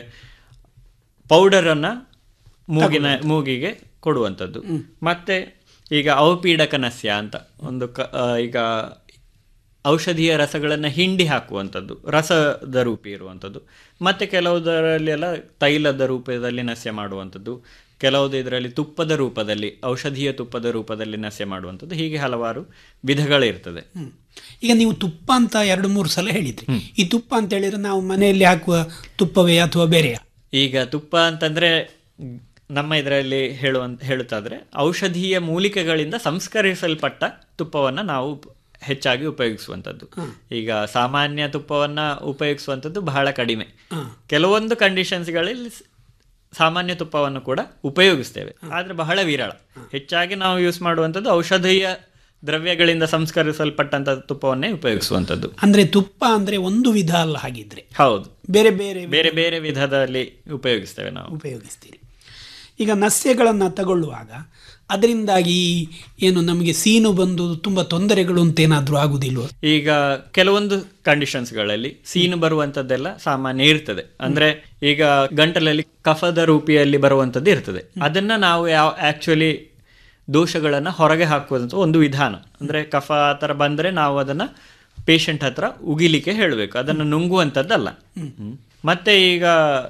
ಪೌಡರ್ ಅನ್ನ ಮೂಗಿನ ಮೂಗಿಗೆ ಕೊಡುವಂಥದ್ದು ಮತ್ತೆ ಈಗ ಅವಪೀಡಕ ನಸ್ಯ ಅಂತ ಒಂದು ಕ ಆ, ಈಗ ಔಷಧೀಯ ರಸಗಳನ್ನು ಹಿಂಡಿ ಹಾಕುವಂಥದ್ದು ರಸದ ರೂಪಿ ಇರುವಂಥದ್ದು ಮತ್ತೆ ಕೆಲವುದರಲ್ಲಿ ಎಲ್ಲ ತೈಲದ ರೂಪದಲ್ಲಿ ನಸ್ಯ ಮಾಡುವಂಥದ್ದು ಕೆಲವುದು ಇದರಲ್ಲಿ ತುಪ್ಪದ ರೂಪದಲ್ಲಿ ಔಷಧೀಯ ತುಪ್ಪದ ರೂಪದಲ್ಲಿ ನಸ್ಯ ಮಾಡುವಂಥದ್ದು ಹೀಗೆ ಹಲವಾರು ವಿಧಗಳಿರ್ತದೆ ಹ್ಮ್. ಈಗ ನೀವು ತುಪ್ಪ ಅಂತ ಎರಡು ಮೂರು ಸಲ ಹೇಳಿದ್ರಿ ಈ ತುಪ್ಪ ಅಂತ ಹೇಳಿದ್ರೆ ನಾವು ಮನೆಯಲ್ಲಿ ಹಾಕುವ ತುಪ್ಪವೇ ಅಥವಾ ಬೇರೆಯಾ ಈಗ ತುಪ್ಪ ಅಂತಂದ್ರೆ ನಮ್ಮ ಇದರಲ್ಲಿ ಹೇಳುವಂತ ಹೇಳುತ್ತಾದ್ರೆ ಔಷಧೀಯ ಮೂಲಿಕೆಗಳಿಂದ ಸಂಸ್ಕರಿಸಲ್ಪಟ್ಟ ತುಪ್ಪವನ್ನ ನಾವು ಹೆಚ್ಚಾಗಿ ಉಪಯೋಗಿಸುವಂಥದ್ದು ಈಗ ಸಾಮಾನ್ಯ ತುಪ್ಪವನ್ನ ಉಪಯೋಗಿಸುವಂಥದ್ದು ಬಹಳ ಕಡಿಮೆ ಕೆಲವೊಂದು ಕಂಡೀಷನ್ಸ್ಗಳಲ್ಲಿ ಸ್- ಸಾಮಾನ್ಯ ತುಪ್ಪವನ್ನು ಕೂಡ ಉಪಯೋಗಿಸ್ತೇವೆ ಆದ್ರೆ ಬಹಳ ವಿರಳ ಹೆಚ್ಚಾಗಿ ನಾವು ಯೂಸ್ ಮಾಡುವಂಥದ್ದು ಔಷಧೀಯ ದ್ರವ್ಯಗಳಿಂದ ಸಂಸ್ಕರಿಸಲ್ಪಟ್ಟಂತ ತುಪ್ಪವನ್ನೇ ಉಪಯೋಗಿಸುವಂಥದ್ದು ಅಂದ್ರೆ ತುಪ್ಪ ಅಂದ್ರೆ ಒಂದು ವಿಧ ಅಲ್ಲ ಹಾಗಿದ್ರೆ ಹೌದು ಬೇರೆ ಬೇರೆ ಬೇರೆ ಬೇರೆ ವಿಧದಲ್ಲಿ ಉಪಯೋಗಿಸ್ತೇವೆ ನಾವು ಉಪಯೋಗಿಸ್ತೀರಿ ಈಗ ನಸ್ಯಗಳನ್ನು ತಗೊಳ್ಳುವಾಗ ಅದರಿಂದಾಗಿ ಏನು ನಮಗೆ ಸೀನು ಬಂದು ತುಂಬ ತೊಂದರೆಗಳು ಅಂತೇನಾದರೂ ಆಗುದಿಲ್ವೋ ಈಗ ಕೆಲವೊಂದು ಕಂಡೀಷನ್ಸ್ಗಳಲ್ಲಿ ಸೀನು ಬರುವಂತದ್ದೆಲ್ಲ ಸಾಮಾನ್ಯ ಇರ್ತದೆ ಅಂದ್ರೆ ಈಗ ಗಂಟಲಲ್ಲಿ ಕಫದ ರೂಪಿಯಲ್ಲಿ ಬರುವಂತದ್ದು ಇರ್ತದೆ ಅದನ್ನ ನಾವು ಯಾವ ಆಕ್ಚುಲಿ ದೋಷಗಳನ್ನ ಹೊರಗೆ ಹಾಕುವಂತ ಒಂದು ವಿಧಾನ ಅಂದ್ರೆ ಕಫ ಆ ಥರ ಬಂದ್ರೆ ನಾವು ಅದನ್ನ ಪೇಷಂಟ್ ಹತ್ರ ಉಗಿಲಿಕ್ಕೆ ಹೇಳಬೇಕು ಅದನ್ನು ನುಂಗುವಂಥದ್ದಲ್ಲ ಹ್ಮ್. ಮತ್ತೆ ಈಗ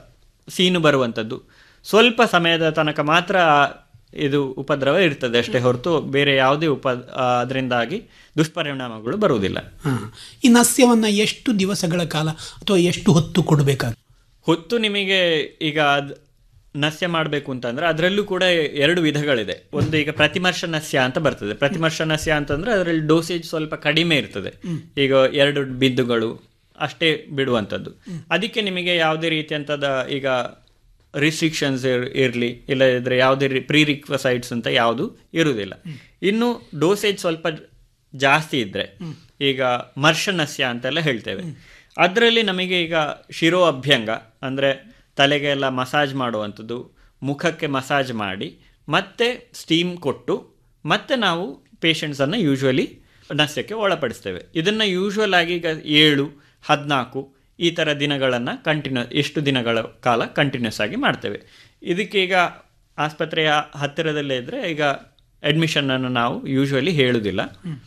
ಸೀನು ಬರುವಂಥದ್ದು ಸ್ವಲ್ಪ ಸಮಯದ ತನಕ ಮಾತ್ರ ಇದು ಉಪದ್ರವ ಇರ್ತದೆ ಅಷ್ಟೇ ಹೊರತು ಬೇರೆ ಯಾವುದೇ ಉಪ ಆ, ಅದರಿಂದಾಗಿ ದುಷ್ಪರಿಣಾಮಗಳು ಬರುವುದಿಲ್ಲ ಹಾ ಈ ನಸ್ಯವನ್ನ ಎಷ್ಟು ದಿವಸಗಳ ಕಾಲ ಅಥವಾ ಎಷ್ಟು ಹೊತ್ತು ಕೊಡಬೇಕಾಗ ಹೊತ್ತು ನಿಮಗೆ ಈಗ ಅದ್ ನಸ್ಯ ಮಾಡಬೇಕು ಅಂತಂದ್ರೆ ಅದರಲ್ಲೂ ಕೂಡ ಎರಡು ವಿಧಗಳಿದೆ ಒಂದು ಈಗ ಪ್ರತಿಮರ್ಶ ನಸ್ಯ ಅಂತ ಬರ್ತದೆ ಪ್ರತಿಮರ್ಶ ನಸ್ಯ ಅಂತಂದ್ರೆ ಅದರಲ್ಲಿ ಡೋಸೇಜ್ ಸ್ವಲ್ಪ ಕಡಿಮೆ ಇರ್ತದೆ ಈಗ ಎರಡು ಬಿದ್ದುಗಳು ಅಷ್ಟೇ ಬಿಡುವಂಥದ್ದು ಅದಕ್ಕೆ ನಿಮಗೆ ಯಾವುದೇ ರೀತಿಯಂಥದ ಈಗ ರಿಸ್ಟ್ರಿಕ್ಷನ್ಸ್ ಇರಲಿ ಇಲ್ಲದಿದ್ರೆ ಯಾವುದೇ ಪ್ರೀ ರಿಕ್ವಸೈಟ್ಸ್ ಅಂತ ಯಾವುದು ಇರುವುದಿಲ್ಲ ಇನ್ನು ಡೋಸೇಜ್ ಸ್ವಲ್ಪ ಜಾಸ್ತಿ ಇದ್ರೆ ಈಗ ಮರ್ಷನಸ್ಯ ಅಂತೆಲ್ಲ ಹೇಳ್ತೇವೆ ಅದರಲ್ಲಿ ನಮಗೆ ಈಗ ಶಿರೋ ಅಭ್ಯಂಗ ಅಂದರೆ ತಲೆಗೆ ಎಲ್ಲ ಮಸಾಜ್ ಮಾಡುವಂಥದ್ದು ಮುಖಕ್ಕೆ ಮಸಾಜ್ ಮಾಡಿ ಮತ್ತೆ ಸ್ಟೀಮ್ ಕೊಟ್ಟು ಮತ್ತೆ ನಾವು ಪೇಷಂಟ್ಸನ್ನು ಯೂಶ್ವಲಿ ನಸ್ಯಕ್ಕೆ ಒಳಪಡಿಸ್ತೇವೆ ಇದನ್ನು ಯೂಶ್ವಲ್ ಆಗಿ ಈಗ ಏಳು ಹದಿನಾಲ್ಕು ಈ ಥರ ದಿನಗಳನ್ನು ಕಂಟಿನ್ಯೂ ಎಷ್ಟು ದಿನಗಳ ಕಾಲ ಕಂಟಿನ್ಯೂಸ್ ಆಗಿ ಮಾಡ್ತೇವೆ ಇದಕ್ಕೆ ಈಗ ಆಸ್ಪತ್ರೆಯ ಹತ್ತಿರದಲ್ಲೇ ಇದ್ದರೆ ಈಗ ಅಡ್ಮಿಷನನ್ನು ನಾವು ಯೂಶ್ವಲಿ ಹೇಳುವುದಿಲ್ಲ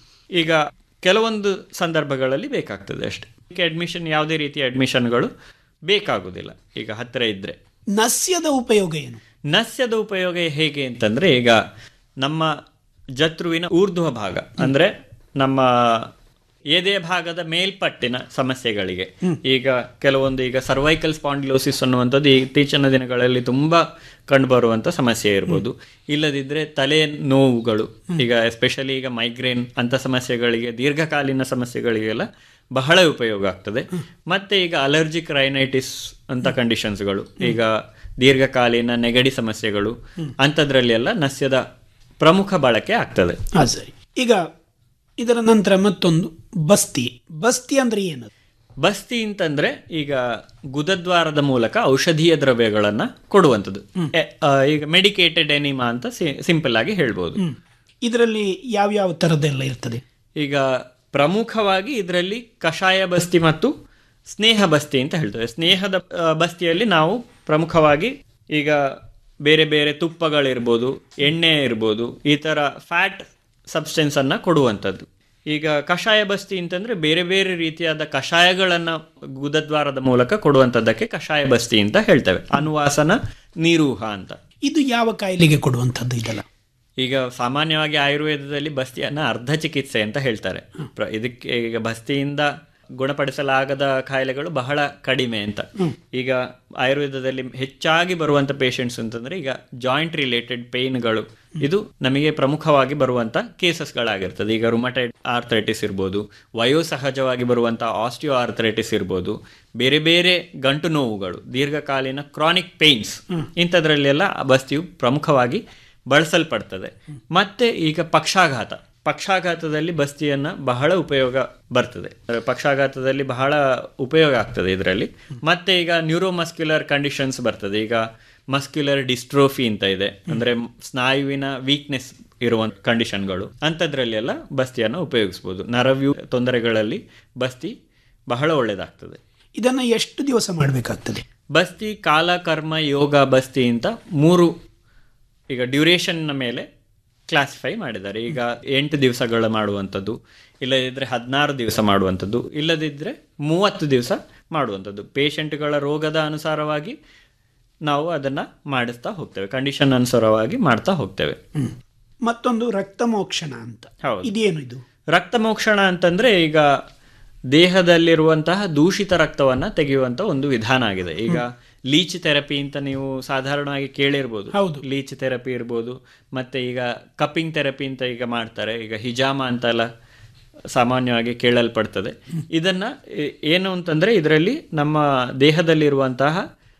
ಈಗ ಕೆಲವೊಂದು ಸಂದರ್ಭಗಳಲ್ಲಿ ಬೇಕಾಗ್ತದೆ ಅಷ್ಟೇ ಇದಕ್ಕೆ ಅಡ್ಮಿಷನ್ ಯಾವುದೇ ರೀತಿಯ ಅಡ್ಮಿಷನ್ಗಳು ಬೇಕಾಗುವುದಿಲ್ಲ ಈಗ ಹತ್ತಿರ ಇದ್ದರೆ ನಸ್ಯದ ಉಪಯೋಗ ಏನು ನಸ್ಯದ ಉಪಯೋಗ ಹೇಗೆ ಅಂತಂದ್ರೆ ಈಗ ನಮ್ಮ ಜತ್ರುವಿನ ಊರ್ಧ್ವ ಭಾಗ ಅಂದ್ರೆ ನಮ್ಮ ಎದೆ ಭಾಗದ ಮೇಲ್ಪಟ್ಟಿನ ಸಮಸ್ಯೆಗಳಿಗೆ ಈಗ ಕೆಲವೊಂದು ಈಗ ಸರ್ವೈಕಲ್ ಸ್ಪಾಂಡಿಲೋಸಿಸ್ ಅನ್ನುವಂಥದ್ದು ಇತ್ತೀಚಿನ ದಿನಗಳಲ್ಲಿ ತುಂಬಾ ಕಂಡುಬರುವಂತ ಸಮಸ್ಯೆ ಇರ್ಬೋದು ಇಲ್ಲದಿದ್ರೆ ತಲೆ ನೋವುಗಳು ಈಗ ಎಸ್ಪೆಷಲಿ ಈಗ ಮೈಗ್ರೇನ್ ಅಂತ ಸಮಸ್ಯೆಗಳಿಗೆ ದೀರ್ಘಕಾಲೀನ ಸಮಸ್ಯೆಗಳಿಗೆಲ್ಲ ಬಹಳ ಉಪಯೋಗ ಆಗ್ತದೆ ಮತ್ತೆ ಈಗ ಅಲರ್ಜಿಕ್ ರೈನೈಟಿಸ್ ಅಂತ ಕಂಡೀಷನ್ಸ್ಗಳು ಈಗ ದೀರ್ಘಕಾಲೀನ ನೆಗಡಿ ಸಮಸ್ಯೆಗಳು ಅಂಥದ್ರಲ್ಲಿ ಎಲ್ಲ ನಸ್ಯದ ಪ್ರಮುಖ ಬಳಕೆ ಆಗ್ತದೆ ಹಾ ಸರಿ ಈಗ ಇದರ ನಂತರ ಮತ್ತೊಂದು ಬಸ್ತಿ ಬಸ್ತಿ ಅಂದ್ರೆ ಏನದು ಬಸ್ತಿ ಅಂತಂದ್ರೆ ಈಗ ಗುದದ್ವಾರದ ಮೂಲಕ ಔಷಧೀಯ ದ್ರವ್ಯಗಳನ್ನ ಕೊಡುವಂಥದ್ದು ಎ, ಆ, ಈಗ ಮೆಡಿಕೇಟೆಡ್ ಎನಿಮಾ ಅಂತ ಸಿಂಪಲ್ ಆಗಿ ಹೇಳ್ಬೋದು ಇದರಲ್ಲಿ ಯಾವ್ಯಾವ ಥರದ್ದೆಲ್ಲ ಇರ್ತದೆ ಈಗ ಪ್ರಮುಖವಾಗಿ ಇದರಲ್ಲಿ ಕಷಾಯ ಬಸ್ತಿ ಮತ್ತು ಸ್ನೇಹ ಬಸ್ತಿ ಅಂತ ಹೇಳ್ತೇವೆ ಸ್ನೇಹದ ಆ, ಬಸ್ತಿಯಲ್ಲಿ ನಾವು ಪ್ರಮುಖವಾಗಿ ಈಗ ಬೇರೆ ಬೇರೆ ತುಪ್ಪಗಳಿರ್ಬೋದು ಎಣ್ಣೆ ಇರ್ಬೋದು ಈ ಥರ ಫ್ಯಾಟ್ ಸಬ್ಸ್ಟೆನ್ಸ್ ಅನ್ನ ಕೊಡುವಂಥದ್ದು ಈಗ ಕಷಾಯ ಬಸ್ತಿ ಅಂತಂದ್ರೆ ಬೇರೆ ಬೇರೆ ರೀತಿಯಾದ ಕಷಾಯಗಳನ್ನ ಗುದದ್ವಾರದ ಮೂಲಕ ಕೊಡುವಂಥದ್ದಕ್ಕೆ ಕಷಾಯ ಬಸ್ತಿ ಅಂತ ಹೇಳ್ತೇವೆ ಅನುವಾಸನ ನಿರೂಹ ಅಂತ ಇದು ಯಾವ ಕಾಯಿಲೆಗೆ ಕೊಡುವಂಥದ್ದು ಇದೆಲ್ಲ ಈಗ ಸಾಮಾನ್ಯವಾಗಿ ಆಯುರ್ವೇದದಲ್ಲಿ ಬಸ್ತಿಯನ್ನ ಅರ್ಧ ಚಿಕಿತ್ಸೆ ಅಂತ ಹೇಳ್ತಾರೆ ಪ್ರ- ಇದಕ್ಕೆ ಈಗ ಬಸ್ತಿಯಿಂದ ಗುಣಪಡಿಸಲಾಗದ ಕಾಯಿಲೆಗಳು ಬಹಳ ಕಡಿಮೆ ಅಂತ ಈಗ ಆಯುರ್ವೇದದಲ್ಲಿ ಹೆಚ್ಚಾಗಿ ಬರುವಂತ ಪೇಷಂಟ್ಸ್ ಅಂತಂದ್ರೆ ಈಗ ಜಾಯಿಂಟ್ ರಿಲೇಟೆಡ್ ಪೇನ್ಗಳು ಇದು ನಮಗೆ ಪ್ರಮುಖವಾಗಿ ಬರುವಂತ ಕೇಸಸ್ಗಳಾಗಿರ್ತದೆ ಈಗ ರುಮಟೈಡ್ ಆರ್ಥರೈಟಿಸ್ ಇರ್ಬೋದು ವಯೋಸಹಜವಾಗಿ ಬರುವಂತ ಆಸ್ಟಿಯೋ ಆರ್ಥರೈಟಿಸ್ ಇರ್ಬೋದು ಬೇರೆ ಬೇರೆ ಗಂಟು ನೋವುಗಳು ದೀರ್ಘಕಾಲೀನ ಕ್ರಾನಿಕ್ ಪೇನ್ಸ್ ಇಂಥದ್ರಲ್ಲೆಲ್ಲ ಆ ಬಸ್ತಿಯು ಪ್ರಮುಖವಾಗಿ ಬಳಸಲ್ಪಡ್ತದೆ ಮತ್ತೆ ಈಗ ಪಕ್ಷಾಘಾತ ಪಕ್ಷಾಘಾತದಲ್ಲಿ ಬಸ್ತಿಯನ್ನ ಬಹಳ ಉಪಯೋಗ ಬರ್ತದೆ ಅಂದ್ರೆ ಪಕ್ಷಾಘಾತದಲ್ಲಿ ಬಹಳ ಉಪಯೋಗ ಆಗ್ತದೆ ಇದರಲ್ಲಿ ಮತ್ತೆ ಈಗ ನ್ಯೂರೋಮಸ್ಕ್ಯುಲರ್ ಕಂಡೀಷನ್ಸ್ ಬರ್ತದೆ ಈಗ ಮಸ್ಕ್ಯುಲರ್ ಡಿಸ್ಟ್ರೋಫಿ ಅಂತ ಇದೆ ಅಂದ್ರೆ ಸ್ನಾಯುವಿನ ವೀಕ್ನೆಸ್ ಇರುವ ಕಂಡೀಷನ್ಗಳು ಅಂಥದ್ರಲ್ಲೆಲ್ಲ ಬಸ್ತಿಯನ್ನು ಉಪಯೋಗಿಸ್ಬೋದು ನರವ್ಯೂ ತೊಂದರೆಗಳಲ್ಲಿ ಬಸ್ತಿ ಬಹಳ ಒಳ್ಳೆಯದಾಗ್ತದೆ ಇದನ್ನ ಎಷ್ಟು ದಿವಸ ಮಾಡಬೇಕಾಗ್ತದೆ ಬಸ್ತಿ ಕಾಲ ಕರ್ಮ ಯೋಗ ಬಸ್ತಿ ಅಂತ ಮೂರು ಈಗ ಡ್ಯೂರೇಷನ್ನ ಮೇಲೆ ಕ್ಲಾಸಿಫೈ ಮಾಡಿದ್ದಾರೆ ಈಗ ಎಂಟು ದಿವಸಗಳ ಮಾಡುವಂಥದ್ದು ಇಲ್ಲದಿದ್ದರೆ ಹದಿನಾರು ದಿವಸ ಮಾಡುವಂಥದ್ದು ಇಲ್ಲದಿದ್ದರೆ ಮೂವತ್ತು ದಿವಸ ಮಾಡುವಂಥದ್ದು ಪೇಷಂಟ್ಗಳ ರೋಗದ ಅನುಸಾರವಾಗಿ ನಾವು ಅದನ್ನು ಮಾಡಿಸ್ತಾ ಹೋಗ್ತೇವೆ ಕಂಡೀಷನ್ ಅನುಸಾರವಾಗಿ ಮಾಡ್ತಾ ಹೋಗ್ತೇವೆ ಮತ್ತೊಂದು ರಕ್ತ ಮೋಕ್ಷಣ ಅಂತ ಹೌದು. ಇದೇನು ಇದು ರಕ್ತ ಮೋಕ್ಷಣ ಅಂತಂದ್ರೆ ಈಗ ದೇಹದಲ್ಲಿರುವಂತಹ ದೂಷಿತ ರಕ್ತವನ್ನ ತೆಗೆಯುವಂತ ಒಂದು ವಿಧಾನ ಆಗಿದೆ ಈಗ ಲೀಚ್ ಥೆರಪಿ ಅಂತ ನೀವು ಸಾಧಾರಣವಾಗಿ ಕೇಳಿರ್ಬೋದು ಹೌದು. ಲೀಚ್ ಥೆರಪಿ ಇರ್ಬೋದು ಮತ್ತೆ ಈಗ ಕಪ್ಪಿಂಗ್ ಥೆರಪಿ ಅಂತ ಈಗ ಮಾಡ್ತಾರೆ ಈಗ ಹಿಜಾಮ ಅಂತೆಲ್ಲ ಸಾಮಾನ್ಯವಾಗಿ ಕೇಳಲ್ಪಡ್ತದೆ ಇದನ್ನ ಏ- ಏನು ಅಂತಂದ್ರೆ ಇದರಲ್ಲಿ ನಮ್ಮ ದೇಹದಲ್ಲಿರುವಂತಹ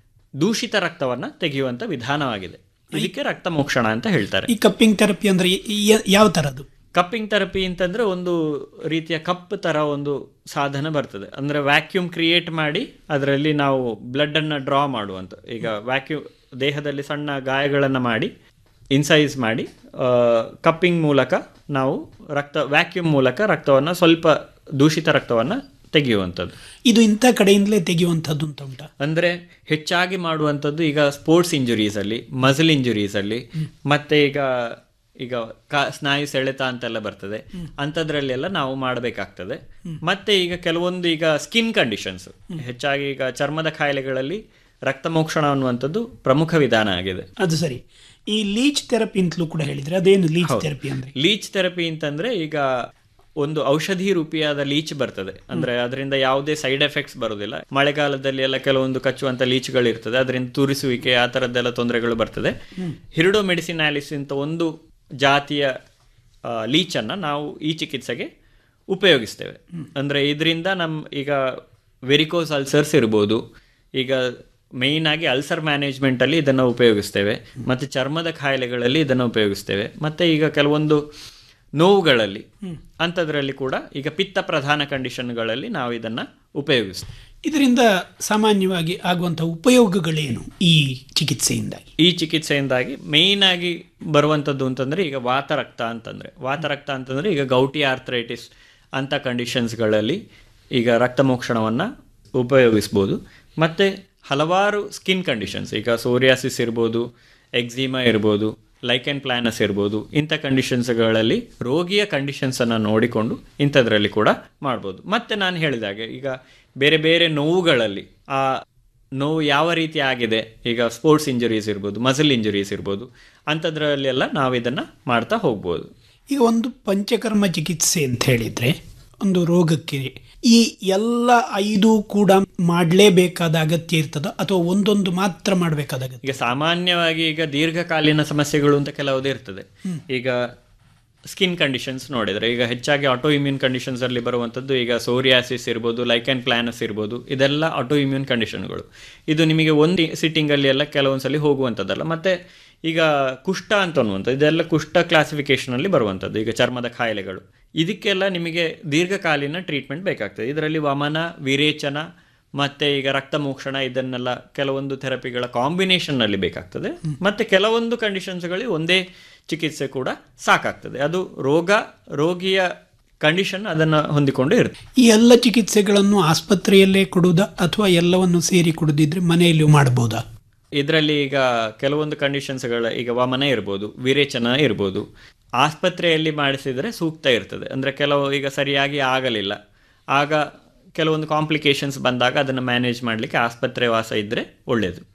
ದೂಷಿತ ರಕ್ತವನ್ನ ತೆಗೆಯುವಂತ ವಿಧಾನವಾಗಿದೆ ಇದಕ್ಕೆ ರಕ್ತ ಮೋಕ್ಷಣ ಅಂತ ಹೇಳ್ತಾರೆ ಈ ಕಪ್ಪಿಂಗ್ ಥೆರಪಿ ಅಂದ್ರೆ ಈ- ಈ- ಯಾವ ತರದ್ದು ಕಪ್ಪಿಂಗ್ ಥೆರಪಿ ಅಂತಂದ್ರೆ ಒಂದು ರೀತಿಯ ಕಪ್ ತರ ಒಂದು ಸಾಧನ ಬರ್ತದೆ ಅಂದ್ರೆ ವ್ಯಾಕ್ಯೂಮ್ ಕ್ರಿಯೇಟ್ ಮಾಡಿ ಅದರಲ್ಲಿ ನಾವು ಬ್ಲಡ್ ಅನ್ನ ಡ್ರಾ ಮಾಡುವಂತ ಈಗ ವ್ಯಾಕ್ಯೂಮ್ ದೇಹದಲ್ಲಿ ಸಣ್ಣ ಗಾಯಗಳನ್ನು ಮಾಡಿ ಇನ್ಸೈಸ್ ಮಾಡಿ ಕಪ್ಪಿಂಗ್ ಮೂಲಕ ನಾವು ರಕ್ತ ವ್ಯಾಕ್ಯೂಮ್ ಮೂಲಕ ರಕ್ತವನ್ನು ಸ್ವಲ್ಪ ದೂಷಿತ ರಕ್ತವನ್ನು ತೆಗೆಯುವಂಥದ್ದು ಇದು ಇಂಥ ಕಡೆಯಿಂದಲೇ ತೆಗೆಯುವಂಥದ್ದು ಅಂತ ಉಂಟಾ ಅಂದ್ರೆ ಹೆಚ್ಚಾಗಿ ಮಾಡುವಂಥದ್ದು ಈಗ ಸ್ಪೋರ್ಟ್ಸ್ ಇಂಜುರೀಸ್ ಅಲ್ಲಿ ಮಸಲ್ ಇಂಜುರೀಸ್ ಅಲ್ಲಿ ಮತ್ತೆ ಈಗ ಈಗ ಕಾ- ಸ್ನಾಯು ಸೆಳೆತ ಅಂತೆಲ್ಲ ಬರ್ತದೆ ಅಂಥದ್ರಲ್ಲೆಲ್ಲ ನಾವು ಮಾಡಬೇಕಾಗ್ತದೆ ಮತ್ತೆ ಈಗ ಕೆಲವೊಂದು ಈಗ ಸ್ಕಿನ್ ಕಂಡೀಷನ್ಸ್ ಹೆಚ್ಚಾಗಿ ಈಗ ಚರ್ಮದ ಕಾಯಿಲೆಗಳಲ್ಲಿ ರಕ್ತ ಮೋಕ್ಷಣ ಅನ್ನುವಂಥದ್ದು ಪ್ರಮುಖ ವಿಧಾನ ಆಗಿದೆ ಅದು ಸರಿ ಈ ಲೀಚ್ ಥೆರಪಿ ಅಂತಲೂ ಕೂಡ ಹೇಳಿದ್ರೆ ಅದೇನು ಲೀಚ್ ಥೆರಪಿ ಅಂದ್ರೆ ಲೀಚ್ ಥೆರಪಿ ಅಂತಂದ್ರೆ ಈಗ ಒಂದು ಔಷಧಿ ರೂಪಿಯಾದ ಲೀಚ್ ಬರ್ತದೆ ಅಂದ್ರೆ ಅದರಿಂದ ಯಾವುದೇ ಸೈಡ್ ಎಫೆಕ್ಟ್ಸ್ ಬರೋದಿಲ್ಲ ಮಳೆಗಾಲದಲ್ಲಿ ಎಲ್ಲ ಕೆಲವೊಂದು ಕಚ್ಚುವಂತ ಲೀಚ್ಗಳು ಇರ್ತದೆ ಅದರಿಂದ ತುರಿಸುವಿಕೆ ಆ ತರದ್ದೆಲ್ಲ ತೊಂದರೆಗಳು ಬರ್ತದೆ ಹಿರಿಡೋ ಮೆಡಿಸಿನಾಲಿಸ್ ಅಂತ ಒಂದು ಜಾತಿಯ ಆ, ಲೀಚನ್ನ ನಾವು ಈ ಚಿಕಿತ್ಸೆಗೆ ಉಪಯೋಗಿಸ್ತೇವೆ ಅಂದ್ರೆ ಇದರಿಂದ ನಮ್ಮ ಈಗ ವೆರಿಕೋಸ್ ಅಲ್ಸರ್ಸ್ ಇರ್ಬೋದು ಈಗ ಮೇಯ್ನ್ ಆಗಿ ಅಲ್ಸರ್ ಮ್ಯಾನೇಜ್ಮೆಂಟ್ ಅಲ್ಲಿ ಇದನ್ನು ಉಪಯೋಗಿಸ್ತೇವೆ ಮತ್ತೆ ಚರ್ಮದ ಕಾಯಿಲೆಗಳಲ್ಲಿ ಇದನ್ನು ಉಪಯೋಗಿಸ್ತೇವೆ ಮತ್ತೆ ಈಗ ಕೆಲವೊಂದು ನೋವುಗಳಲ್ಲಿ ಅಂಥದ್ರಲ್ಲಿ ಕೂಡ ಈಗ ಪಿತ್ತ ಪ್ರಧಾನ ಕಂಡೀಷನ್ಗಳಲ್ಲಿ ನಾವು ಇದನ್ನ ಉಪಯೋಗಿಸ್ತೇವೆ ಇದರಿಂದ ಸಾಮಾನ್ಯವಾಗಿ ಆಗುವಂಥ ಉಪಯೋಗಗಳೇನು ಈ ಚಿಕಿತ್ಸೆಯಿಂದಾಗಿ ಈ ಚಿಕಿತ್ಸೆಯಿಂದಾಗಿ ಮೇಯ್ನ್ ಆಗಿ ಬರುವಂಥದ್ದು ಅಂತಂದ್ರೆ ಈಗ ವಾತರಕ್ತ ಅಂತಂದ್ರೆ ವಾತರಕ್ತ ಅಂತಂದ್ರೆ ಈಗ ಗೌಟಿ ಆರ್ಥರೈಟಿಸ್ ಅಂತ ಕಂಡೀಷನ್ಸ್ಗಳಲ್ಲಿ ಈಗ ರಕ್ತ ಮೋಕ್ಷಣವನ್ನು ಉಪಯೋಗಿಸ್ಬೋದು ಮತ್ತು ಹಲವಾರು ಸ್ಕಿನ್ ಕಂಡೀಷನ್ಸ್ ಈಗ ಸೋರಿಯಾಸಿಸ್ ಇರ್ಬೋದು ಎಕ್ಸಿಮಾ ಇರ್ಬೋದು ಲೈಕೆನ್ ಪ್ಲಾನಸ್ ಇರ್ಬೋದು ಇಂಥ ಕಂಡೀಷನ್ಸ್ಗಳಲ್ಲಿ ರೋಗಿಯ ಕಂಡೀಷನ್ಸನ್ನು ನೋಡಿಕೊಂಡು ಇಂಥದ್ರಲ್ಲಿ ಕೂಡ ಮಾಡ್ಬೋದು ಮತ್ತೆ ನಾನು ಹೇಳಿದಾಗೆ ಈಗ ಬೇರೆ ಬೇರೆ ನೋವುಗಳಲ್ಲಿ ಆ ನೋವು ಯಾವ ರೀತಿ ಆಗಿದೆ ಈಗ ಸ್ಪೋರ್ಟ್ಸ್ ಇಂಜುರೀಸ್ ಇರ್ಬೋದು ಮಸಲ್ ಇಂಜುರೀಸ್ ಇರ್ಬೋದು ಅಂಥದ್ರಲ್ಲೆಲ್ಲ ನಾವು ಇದನ್ನು ಮಾಡ್ತಾ ಹೋಗ್ಬೋದು ಈಗ ಒಂದು ಪಂಚಕರ್ಮ ಚಿಕಿತ್ಸೆ ಅಂತ ಹೇಳಿದ್ರೆ ಒಂದು ರೋಗಕ್ಕೆ ಈ ಎಲ್ಲ ಐದು ಕೂಡ ಮಾಡಲೇಬೇಕಾದ ಅಗತ್ಯ ಇರ್ತದ ಅಥವಾ ಒಂದೊಂದು ಮಾತ್ರ ಮಾಡಬೇಕಾದ ಅಗತ್ಯ ಈಗ ಸಾಮಾನ್ಯವಾಗಿ ಈಗ ದೀರ್ಘಕಾಲೀನ ಸಮಸ್ಯೆಗಳು ಅಂತ ಕೆಲವುದೇ ಇರ್ತದೆ ಈಗ ಸ್ಕಿನ್ ಕಂಡೀಷನ್ಸ್ ನೋಡಿದ್ರೆ ಈಗ ಹೆಚ್ಚಾಗಿ ಆಟೋ ಇಮ್ಯೂನ್ ಕಂಡೀಷನ್ಸ್ ಅಲ್ಲಿ ಬರುವಂಥದ್ದು ಈಗ ಸೋರಿಯಾಸಿಸ್ ಇರ್ಬೋದು ಲೈಕನ್ ಪ್ಲಾನಸ್ ಇರ್ಬೋದು ಇದೆಲ್ಲ ಆಟೋ ಇಮ್ಯೂನ್ ಕಂಡೀಷನ್ಗಳು ಇದು ನಿಮಗೆ ಒಂದು ಸಿಟ್ಟಿಂಗ್ ಅಲ್ಲಿ ಎಲ್ಲ ಕೆಲವೊಂದ್ಸಲಿ ಹೋಗುವಂಥದ್ದಲ್ಲ ಮತ್ತೆ ಈಗ ಕುಷ್ಠ ಅಂತ ಅನ್ನುವಂಥದ್ದು ಇದೆಲ್ಲ ಕುಷ್ಠ ಕ್ಲಾಸಿಫಿಕೇಶನ್ ಅಲ್ಲಿ ಬರುವಂಥದ್ದು ಈಗ ಚರ್ಮದ ಕಾಯಿಲೆಗಳು ಇದಕ್ಕೆಲ್ಲ ನಿಮಗೆ ದೀರ್ಘಕಾಲೀನ ಟ್ರೀಟ್ಮೆಂಟ್ ಬೇಕಾಗ್ತದೆ ಇದರಲ್ಲಿ ವಮನ ವಿರೇಚನ ಮತ್ತೆ ಈಗ ರಕ್ತ ಮೋಕ್ಷಣ ಇದನ್ನೆಲ್ಲ ಕೆಲವೊಂದು ಥೆರಪಿಗಳ ಕಾಂಬಿನೇಷನ್ ನಲ್ಲಿ ಬೇಕಾಗ್ತದೆ ಮತ್ತೆ ಕೆಲವೊಂದು ಕಂಡೀಷನ್ಸ್ಗಳಿಗೆ ಒಂದೇ ಚಿಕಿತ್ಸೆ ಕೂಡ ಸಾಕಾಗ್ತದೆ ಅದು ರೋಗ ರೋಗಿಯ ಕಂಡೀಷನ್ ಅದನ್ನು ಹೊಂದಿಕೊಂಡು ಇರುತ್ತೆ ಈ ಎಲ್ಲ ಚಿಕಿತ್ಸೆಗಳನ್ನು ಆಸ್ಪತ್ರೆಯಲ್ಲೇ ಕೊಡುವುದಾ ಅಥವಾ ಎಲ್ಲವನ್ನು ಸೇರಿ ಕೊಡುದಿದ್ರೆ ಮನೆಯಲ್ಲಿಯೂ ಮಾಡಬಹುದಾ ಇದರಲ್ಲಿ ಈಗ ಕೆಲವೊಂದು ಕಂಡೀಷನ್ಸ್ಗಳ ಈಗ ವಮನ ಇರ್ಬೋದು ವಿರೇಚನ ಇರ್ಬೋದು ಆಸ್ಪತ್ರೆಯಲ್ಲಿ ಮಾಡಿಸಿದರೆ ಸೂಕ್ತ ಇರ್ತದೆ ಅಂದರೆ ಕೆಲವು ಈಗ ಸರಿಯಾಗಿ ಆಗಲಿಲ್ಲ ಆಗ ಕೆಲವೊಂದು ಕಾಂಪ್ಲಿಕೇಶನ್ಸ್ ಬಂದಾಗ ಅದನ್ನು ಮ್ಯಾನೇಜ್ ಮಾಡಲಿಕ್ಕೆ ಆಸ್ಪತ್ರೆ ವಾಸ ಇದ್ದರೆ ಒಳ್ಳೆಯದು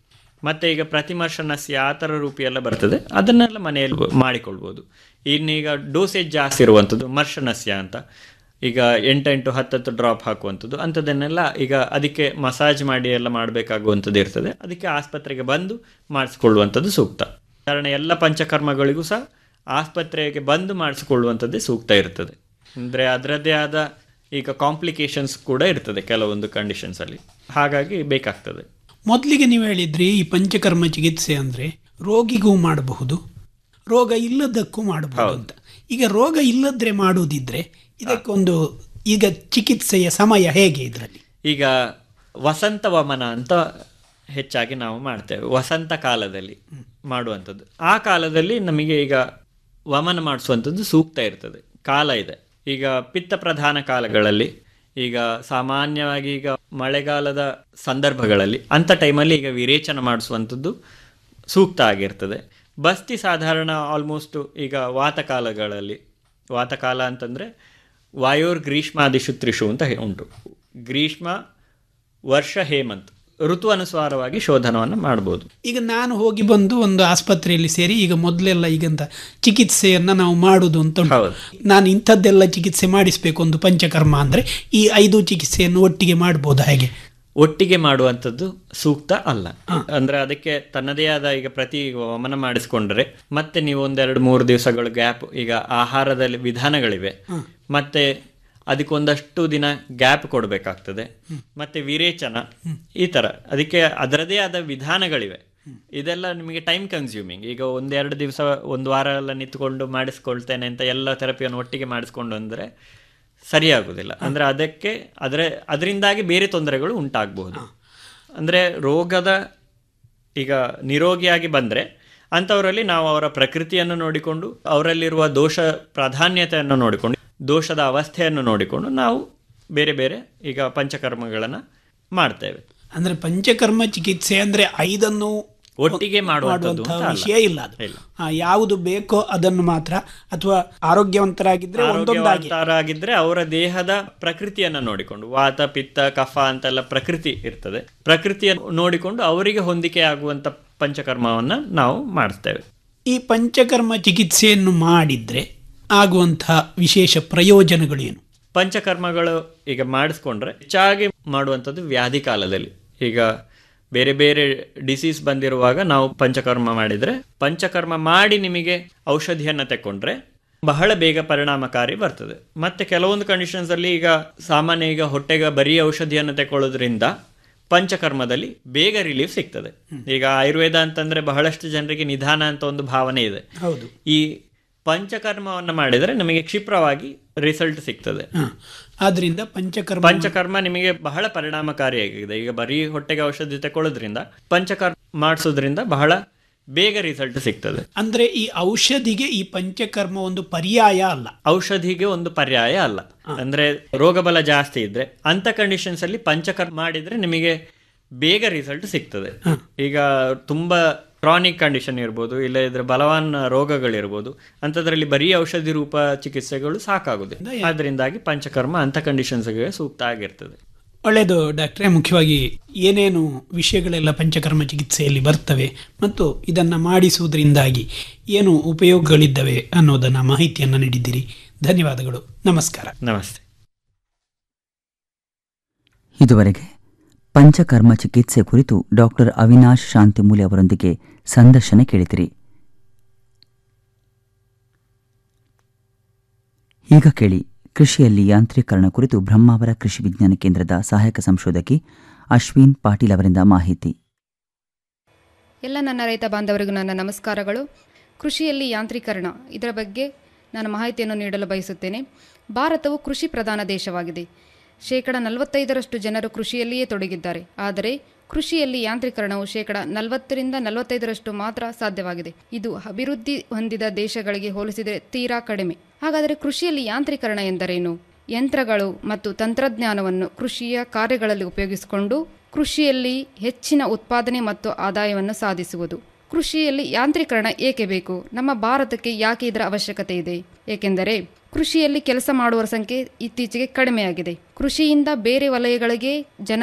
ಮತ್ತೆ ಈಗ ಪ್ರತಿಮರ್ಶನಸ್ಯ ಆ ಥರ ರೂಪಿ ಎಲ್ಲ ಬರ್ತದೆ ಅದನ್ನೆಲ್ಲ ಮನೆಯಲ್ಲಿ ಮಾಡಿಕೊಳ್ಬೋದು ಇನ್ನೀಗ ಡೋಸೇಜ್ ಜಾಸ್ತಿ ಇರುವಂಥದ್ದು ಮರ್ಶನಸ್ಯ ಅಂತ ಈಗ ಎಂಟೆಂಟು ಹತ್ತತ್ತು ಡ್ರಾಪ್ ಹಾಕುವಂಥದ್ದು ಅಂಥದ್ದನ್ನೆಲ್ಲ ಈಗ ಅದಕ್ಕೆ ಮಸಾಜ್ ಮಾಡಿ ಎಲ್ಲ ಮಾಡಬೇಕಾಗುವಂಥದ್ದು ಇರ್ತದೆ ಅದಕ್ಕೆ ಆಸ್ಪತ್ರೆಗೆ ಬಂದು ಮಾಡಿಸ್ಕೊಳ್ಳುವಂಥದ್ದು ಸೂಕ್ತ ಕಾರಣ ಎಲ್ಲ ಪಂಚಕರ್ಮಗಳಿಗೂ ಸಹ ಆಸ್ಪತ್ರೆಗೆ ಬಂದು ಮಾಡಿಸಿಕೊಳ್ಳುವಂಥದ್ದೇ ಸೂಕ್ತ ಇರ್ತದೆ ಅಂದರೆ ಅದರದ್ದೇ ಆದ ಈಗ ಕಾಂಪ್ಲಿಕೇಶನ್ಸ್ ಕೂಡ ಇರ್ತದೆ ಕೆಲವೊಂದು ಕಂಡೀಷನ್ಸಲ್ಲಿ ಹಾಗಾಗಿ ಬೇಕಾಗ್ತದೆ ಮೊದಲಿಗೆ ನೀವು ಹೇಳಿದ್ರಿ ಈ ಪಂಚಕರ್ಮ ಚಿಕಿತ್ಸೆ ಅಂದರೆ ರೋಗಿಗೂ ಮಾಡಬಹುದು ರೋಗ ಇಲ್ಲದಕ್ಕೂ ಮಾಡಬಹುದು ಅಂತ ಈಗ ರೋಗ ಇಲ್ಲದ್ರೆ ಮಾಡುವುದಿದ್ರೆ ಇದಕ್ಕೊಂದು ಈಗ ಚಿಕಿತ್ಸೆಯ ಸಮಯ ಹೇಗೆ ಇದರಲ್ಲಿ ಈಗ ವಸಂತ ವಮನ ಅಂತ ಹೆಚ್ಚಾಗಿ ನಾವು ಮಾಡ್ತೇವೆ ವಸಂತ ಕಾಲದಲ್ಲಿ ಮಾಡುವಂಥದ್ದು ಆ ಕಾಲದಲ್ಲಿ ನಮಗೆ ಈಗ ವಮನ ಮಾಡಿಸುವಂಥದ್ದು ಸೂಕ್ತ ಇರ್ತದೆ ಕಾಲ ಇದೆ ಈಗ ಪಿತ್ತ ಪ್ರಧಾನ ಕಾಲಗಳಲ್ಲಿ ಈಗ ಸಾಮಾನ್ಯವಾಗಿ ಈಗ ಮಳೆಗಾಲದ ಸಂದರ್ಭಗಳಲ್ಲಿ ಅಂಥ ಟೈಮಲ್ಲಿ ಈಗ ವಿರೇಚನ ಮಾಡಿಸುವಂಥದ್ದು ಸೂಕ್ತ ಆಗಿರ್ತದೆ ಬಸ್ತಿ ಸಾಧಾರಣ ಆಲ್ಮೋಸ್ಟ್ ಈಗ ವಾತಕಾಲಗಳಲ್ಲಿ ವಾತಕಾಲ ಅಂತಂದರೆ ವಾಯೋರ್ ಗ್ರೀಷ್ಮಾದಿಶು ತ್ರಿಷು ಅಂತ ಹೇ- ಉಂಟು ಗ್ರೀಷ್ಮ ವರ್ಷ ಹೇಮಂತ್ ಋತು ಅನುಸಾರವಾಗಿ ಶೋಧನವನ್ನು ಮಾಡ್ಬೋದು ಈಗ ನಾನು ಹೋಗಿ ಬಂದು ಒಂದು ಆಸ್ಪತ್ರೆಯಲ್ಲಿ ಸೇರಿ ಈಗ ಮೊದಲೆಲ್ಲ ಈಗಂತ ಚಿಕಿತ್ಸೆಯನ್ನ ನಾವು ಮಾಡುದು ಅಂತ ಉಂಟು. ಹೌದು. ನಾನು ಇಂಥದ್ದೆಲ್ಲ ಚಿಕಿತ್ಸೆ ಮಾಡಿಸ್ಬೇಕು ಒಂದು ಪಂಚಕರ್ಮ ಅಂದ್ರೆ ಈ ಐದು ಚಿಕಿತ್ಸೆಯನ್ನು ಒಟ್ಟಿಗೆ ಮಾಡ್ಬೋದಾ ಹೇಗೆ ಒಟ್ಟಿಗೆ ಮಾಡುವಂಥದ್ದು ಸೂಕ್ತ ಅಲ್ಲ ಅಂದ್ರೆ ಅದಕ್ಕೆ ತನ್ನದೇ ಆದ ಈಗ ಪ್ರತಿ ವಮನ ಮಾಡಿಸ್ಕೊಂಡ್ರೆ ಮತ್ತೆ ನೀವು ಒಂದೆರಡು ಮೂರು ದಿವಸಗಳು ಗ್ಯಾಪ್ ಈಗ ಆಹಾರದಲ್ಲಿ ವಿಧಾನಗಳಿವೆ ಮತ್ತೆ ಅದಕ್ಕೊಂದಷ್ಟು ದಿನ ಗ್ಯಾಪ್ ಕೊಡಬೇಕಾಗ್ತದೆ ಮತ್ತೆ ವಿರೇಚನ ಈ ತರ ಅದಕ್ಕೆ ಅದರದೇ ಆದ ವಿಧಾನಗಳಿವೆ ಇದೆಲ್ಲ ನಿಮಗೆ ಟೈಮ್ ಕನ್ಸ್ಯೂಮಿಂಗ್ ಈಗ ಒಂದೆರಡು ದಿವಸ ಒಂದು ವಾರ ಎಲ್ಲ ನಿಂತ್ಕೊಂಡು ಮಾಡಿಸ್ಕೊಳ್ತೇನೆ ಅಂತ ಎಲ್ಲ ಥೆರಪಿಯನ್ನು ಒಟ್ಟಿಗೆ ಮಾಡಿಸ್ಕೊಂಡು ಅಂದರೆ ಸರಿಯಾಗುವುದಿಲ್ಲ ಅಂದರೆ ಅದಕ್ಕೆ ಅದರ ಅದರಿಂದಾಗಿ ಬೇರೆ ತೊಂದರೆಗಳು ಉಂಟಾಗಬಹುದು ಅಂದರೆ ರೋಗದ ಈಗ ನಿರೋಗಿಯಾಗಿ ಬಂದರೆ ಅಂಥವರಲ್ಲಿ ನಾವು ಅವರ ಪ್ರಕೃತಿಯನ್ನು ನೋಡಿಕೊಂಡು ಅವರಲ್ಲಿರುವ ದೋಷ ಪ್ರಾಧಾನ್ಯತೆಯನ್ನು ನೋಡಿಕೊಂಡು ದೋಷದ ಅವಸ್ಥೆಯನ್ನು ನೋಡಿಕೊಂಡು ನಾವು ಬೇರೆ ಬೇರೆ ಈಗ ಪಂಚಕರ್ಮಗಳನ್ನು ಮಾಡ್ತೇವೆ ಅಂದ್ರೆ ಪಂಚಕರ್ಮ ಚಿಕಿತ್ಸೆ ಅಂದ್ರೆ ಐದನ್ನು ಒಟ್ಟಿಗೆ ಮಾಡುವಂಥದ್ದು ಮಾಡುವಂತಹ ಅಂತ ಅಲ್ಲ. ವಿಷಯ ಇಲ್ಲ ಅದು ಇಲ್ಲ. ಆ, ಯಾವುದು ಬೇಕೋ ಅದನ್ನು ಮಾತ್ರ ಅಥವಾ ಆರೋಗ್ಯವಂತರಾಗಿದ್ರೆ ಒಂದೊಂದಾಗಿ ಆರೋಗ್ಯವಂತರಾಗಿದ್ರೆ ಅವರ ದೇಹದ ಪ್ರಕೃತಿಯನ್ನು ನೋಡಿಕೊಂಡು ವಾತ ಪಿತ್ತ ಕಫ ಅಂತೆಲ್ಲ ಪ್ರಕೃತಿ ಇರ್ತದೆ ಪ್ರಕೃತಿಯನ್ನು ನೋಡಿಕೊಂಡು ಅವರಿಗೆ ಹೊಂದಿಕೆ ಆಗುವಂತ ಪಂಚಕರ್ಮವನ್ನ ನಾವು ಮಾಡಿಸ್ತೇವೆ ಈ ಪಂಚಕರ್ಮ ಚಿಕಿತ್ಸೆಯನ್ನು ಮಾಡಿದ್ರೆ ಆಗುವಂತಹ ವಿಶೇಷ ಪ್ರಯೋಜನಗಳೇನು ಪಂಚಕರ್ಮಗಳು ಈಗ ಮಾಡಿಸ್ಕೊಂಡ್ರೆ ಹೆಚ್ಚಾಗಿ ಮಾಡುವಂಥದ್ದು ವ್ಯಾಧಿ ಕಾಲದಲ್ಲಿ ಈಗ ಬೇರೆ ಬೇರೆ ಡಿಸೀಸ್ ಬಂದಿರುವಾಗ ನಾವು ಪಂಚಕರ್ಮ ಮಾಡಿದರೆ ಪಂಚಕರ್ಮ ಮಾಡಿ ನಿಮಗೆ ಔಷಧಿಯನ್ನು ತಕೊಂಡ್ರೆ ಬಹಳ ಬೇಗ ಪರಿಣಾಮಕಾರಿ ಬರ್ತದೆ ಮತ್ತೆ ಕೆಲವೊಂದು ಕಂಡೀಷನ್ಸ್ ಅಲ್ಲಿ ಈಗ ಸಾಮಾನ್ಯ ಈಗ ಹೊಟ್ಟೆಗೆ ಬರೀ ಔಷಧಿಯನ್ನು ತಗೊಳ್ಳೋದ್ರಿಂದ ಪಂಚಕರ್ಮದಲ್ಲಿ ಬೇಗ ರಿಲೀಫ್ ಸಿಗ್ತದೆ ಈಗ ಆಯುರ್ವೇದ ಅಂತಂದ್ರೆ ಬಹಳಷ್ಟು ಜನರಿಗೆ ನಿಧಾನ ಅಂತ ಒಂದು ಭಾವನೆ ಇದೆ ಹೌದು ಈ ಪಂಚಕರ್ಮವನ್ನು ಮಾಡಿದರೆ ನಮಗೆ ಕ್ಷಿಪ್ರವಾಗಿ ರಿಸಲ್ಟ್ ಸಿಗ್ತದೆ ಹ. ಆದ್ರಿಂದ ಪಂಚಕರ್ಮ ಪಂಚಕರ್ಮ ನಿಮಗೆ ಬಹಳ ಪರಿಣಾಮಕಾರಿಯಾಗಿದೆ ಈಗ ಬರೀ ಹೊಟ್ಟೆಗೆ ಔಷಧಿ ತಗೊಳ್ಳೋದ್ರಿಂದ ಪಂಚಕರ್ಮ ಮಾಡಿಸೋದ್ರಿಂದ ಬಹಳ ಬೇಗ ರಿಸಲ್ಟ್ ಸಿಗ್ತದೆ ಅಂದ್ರೆ ಈ ಔಷಧಿಗೆ ಈ ಪಂಚಕರ್ಮ ಒಂದು ಪರ್ಯಾಯ ಅಲ್ಲ ಔಷಧಿಗೆ ಒಂದು ಪರ್ಯಾಯ ಅಲ್ಲ ಅಂದ್ರೆ ರೋಗಬಲ ಜಾಸ್ತಿ ಇದ್ರೆ ಅಂತ ಕಂಡೀಷನ್ಸ್ ಅಲ್ಲಿ ಪಂಚಕರ್ಮ ಮಾಡಿದ್ರೆ ನಿಮಗೆ ಬೇಗ ರಿಸಲ್ಟ್ ಸಿಗ್ತದೆ ಈಗ ತುಂಬಾ ಕ್ರಾನಿಕ್ ಕಂಡೀಷನ್ ಇರ್ಬೋದು ಇಲ್ಲ ಇದ್ರೆ ಬಲವಾನ್ ರೋಗಗಳಿರ್ಬೋದು ಅಂಥದ್ರಲ್ಲಿ ಬರೀ ಔಷಧಿ ರೂಪ ಚಿಕಿತ್ಸೆಗಳು ಸಾಕಾಗುದಿಲ್ಲ ಅದರಿಂದಾಗಿ ಪಂಚಕರ್ಮ ಅಂತ ಕಂಡೀಷನ್ಸ್ಗೆ ಸೂಕ್ತ ಆಗಿರ್ತದೆ ಒಳ್ಳೆಯದು ಡಾಕ್ಟ್ರೇ ಮುಖ್ಯವಾಗಿ ಏನೇನು ವಿಷಯಗಳೆಲ್ಲ ಪಂಚಕರ್ಮ ಚಿಕಿತ್ಸೆಯಲ್ಲಿ ಬರ್ತವೆ ಮತ್ತು ಇದನ್ನು ಮಾಡಿಸುವುದರಿಂದಾಗಿ ಏನು ಉಪಯೋಗಗಳಿದ್ದವೆ ಅನ್ನೋದನ್ನ ಮಾಹಿತಿಯನ್ನು ನೀಡಿದ್ದೀರಿ ಧನ್ಯವಾದಗಳು ನಮಸ್ಕಾರ ನಮಸ್ತೆ ಇದುವರೆಗೆ ಪಂಚಕರ್ಮ ಚಿಕಿತ್ಸೆ ಕುರಿತು ಡಾಕ್ಟರ್ ಅವಿನಾಶ್ ಶಾಂತಿಮೂಲಿ ಅವರೊಂದಿಗೆ ಸಂದರ್ಶನ ಕೇಳಿದಿರಿ ಈಗ ಕೇಳಿ ಕೃಷಿಯಲ್ಲಿ ಯಾಂತ್ರೀಕರಣ ಕುರಿತು ಬ್ರಹ್ಮಾವರ ಕೃಷಿ ವಿಜ್ಞಾನ ಕೇಂದ್ರದ ಸಹಾಯಕ ಸಂಶೋಧಕಿ ಅಶ್ವಿನ್ ಪಾಟೀಲ್ ಅವರಿಂದ ಮಾಹಿತಿ ಎಲ್ಲ ನನ್ನ ರೈತ ಬಾಂಧವರಿಗೂ ನನ್ನ ನಮಸ್ಕಾರಗಳು ಕೃಷಿಯಲ್ಲಿ ಯಾಂತ್ರೀಕರಣ ಇದರ ಬಗ್ಗೆ ನಾನು ಮಾಹಿತಿಯನ್ನು ನೀಡಲು ಬಯಸುತ್ತೇನೆ ಭಾರತವು ಕೃಷಿ ಪ್ರಧಾನ ದೇಶವಾಗಿದೆ ಶೇಕಡ ನಲವತ್ತೈದರಷ್ಟು ಜನರು ಕೃಷಿಯಲ್ಲಿಯೇ ತೊಡಗಿದ್ದಾರೆ ಆದರೆ ಕೃಷಿಯಲ್ಲಿ ಯಾಂತ್ರೀಕರಣವು ಶೇಕಡ ನಲವತ್ತರಿಂದ ನಲವತ್ತೈದರಷ್ಟು ಮಾತ್ರ ಸಾಧ್ಯವಾಗಿದೆ ಇದು ಅಭಿವೃದ್ಧಿ ಹೊಂದಿದ ದೇಶಗಳಿಗೆ ಹೋಲಿಸಿದರೆ ತೀರಾ ಕಡಿಮೆ ಹಾಗಾದರೆ ಕೃಷಿಯಲ್ಲಿ ಯಾಂತ್ರೀಕರಣ ಎಂದರೇನು ಯಂತ್ರಗಳು ಮತ್ತು ತಂತ್ರಜ್ಞಾನವನ್ನು ಕೃಷಿಯ ಕಾರ್ಯಗಳಲ್ಲಿ ಉಪಯೋಗಿಸಿಕೊಂಡು ಕೃಷಿಯಲ್ಲಿ ಹೆಚ್ಚಿನ ಉತ್ಪಾದನೆ ಮತ್ತು ಆದಾಯವನ್ನು ಸಾಧಿಸುವುದು ಕೃಷಿಯಲ್ಲಿ ಯಾಂತ್ರೀಕರಣ ಏಕೆ ಬೇಕು ನಮ್ಮ ಭಾರತಕ್ಕೆ ಯಾಕೆ ಇದರ ಅವಶ್ಯಕತೆ ಇದೆ ಏಕೆಂದರೆ ಕೃಷಿಯಲ್ಲಿ ಕೆಲಸ ಮಾಡುವವರ ಸಂಖ್ಯೆ ಇತ್ತೀಚೆಗೆ ಕಡಿಮೆಯಾಗಿದೆ ಕೃಷಿಯಿಂದ ಬೇರೆ ವಲಯಗಳಿಗೆ ಜನರು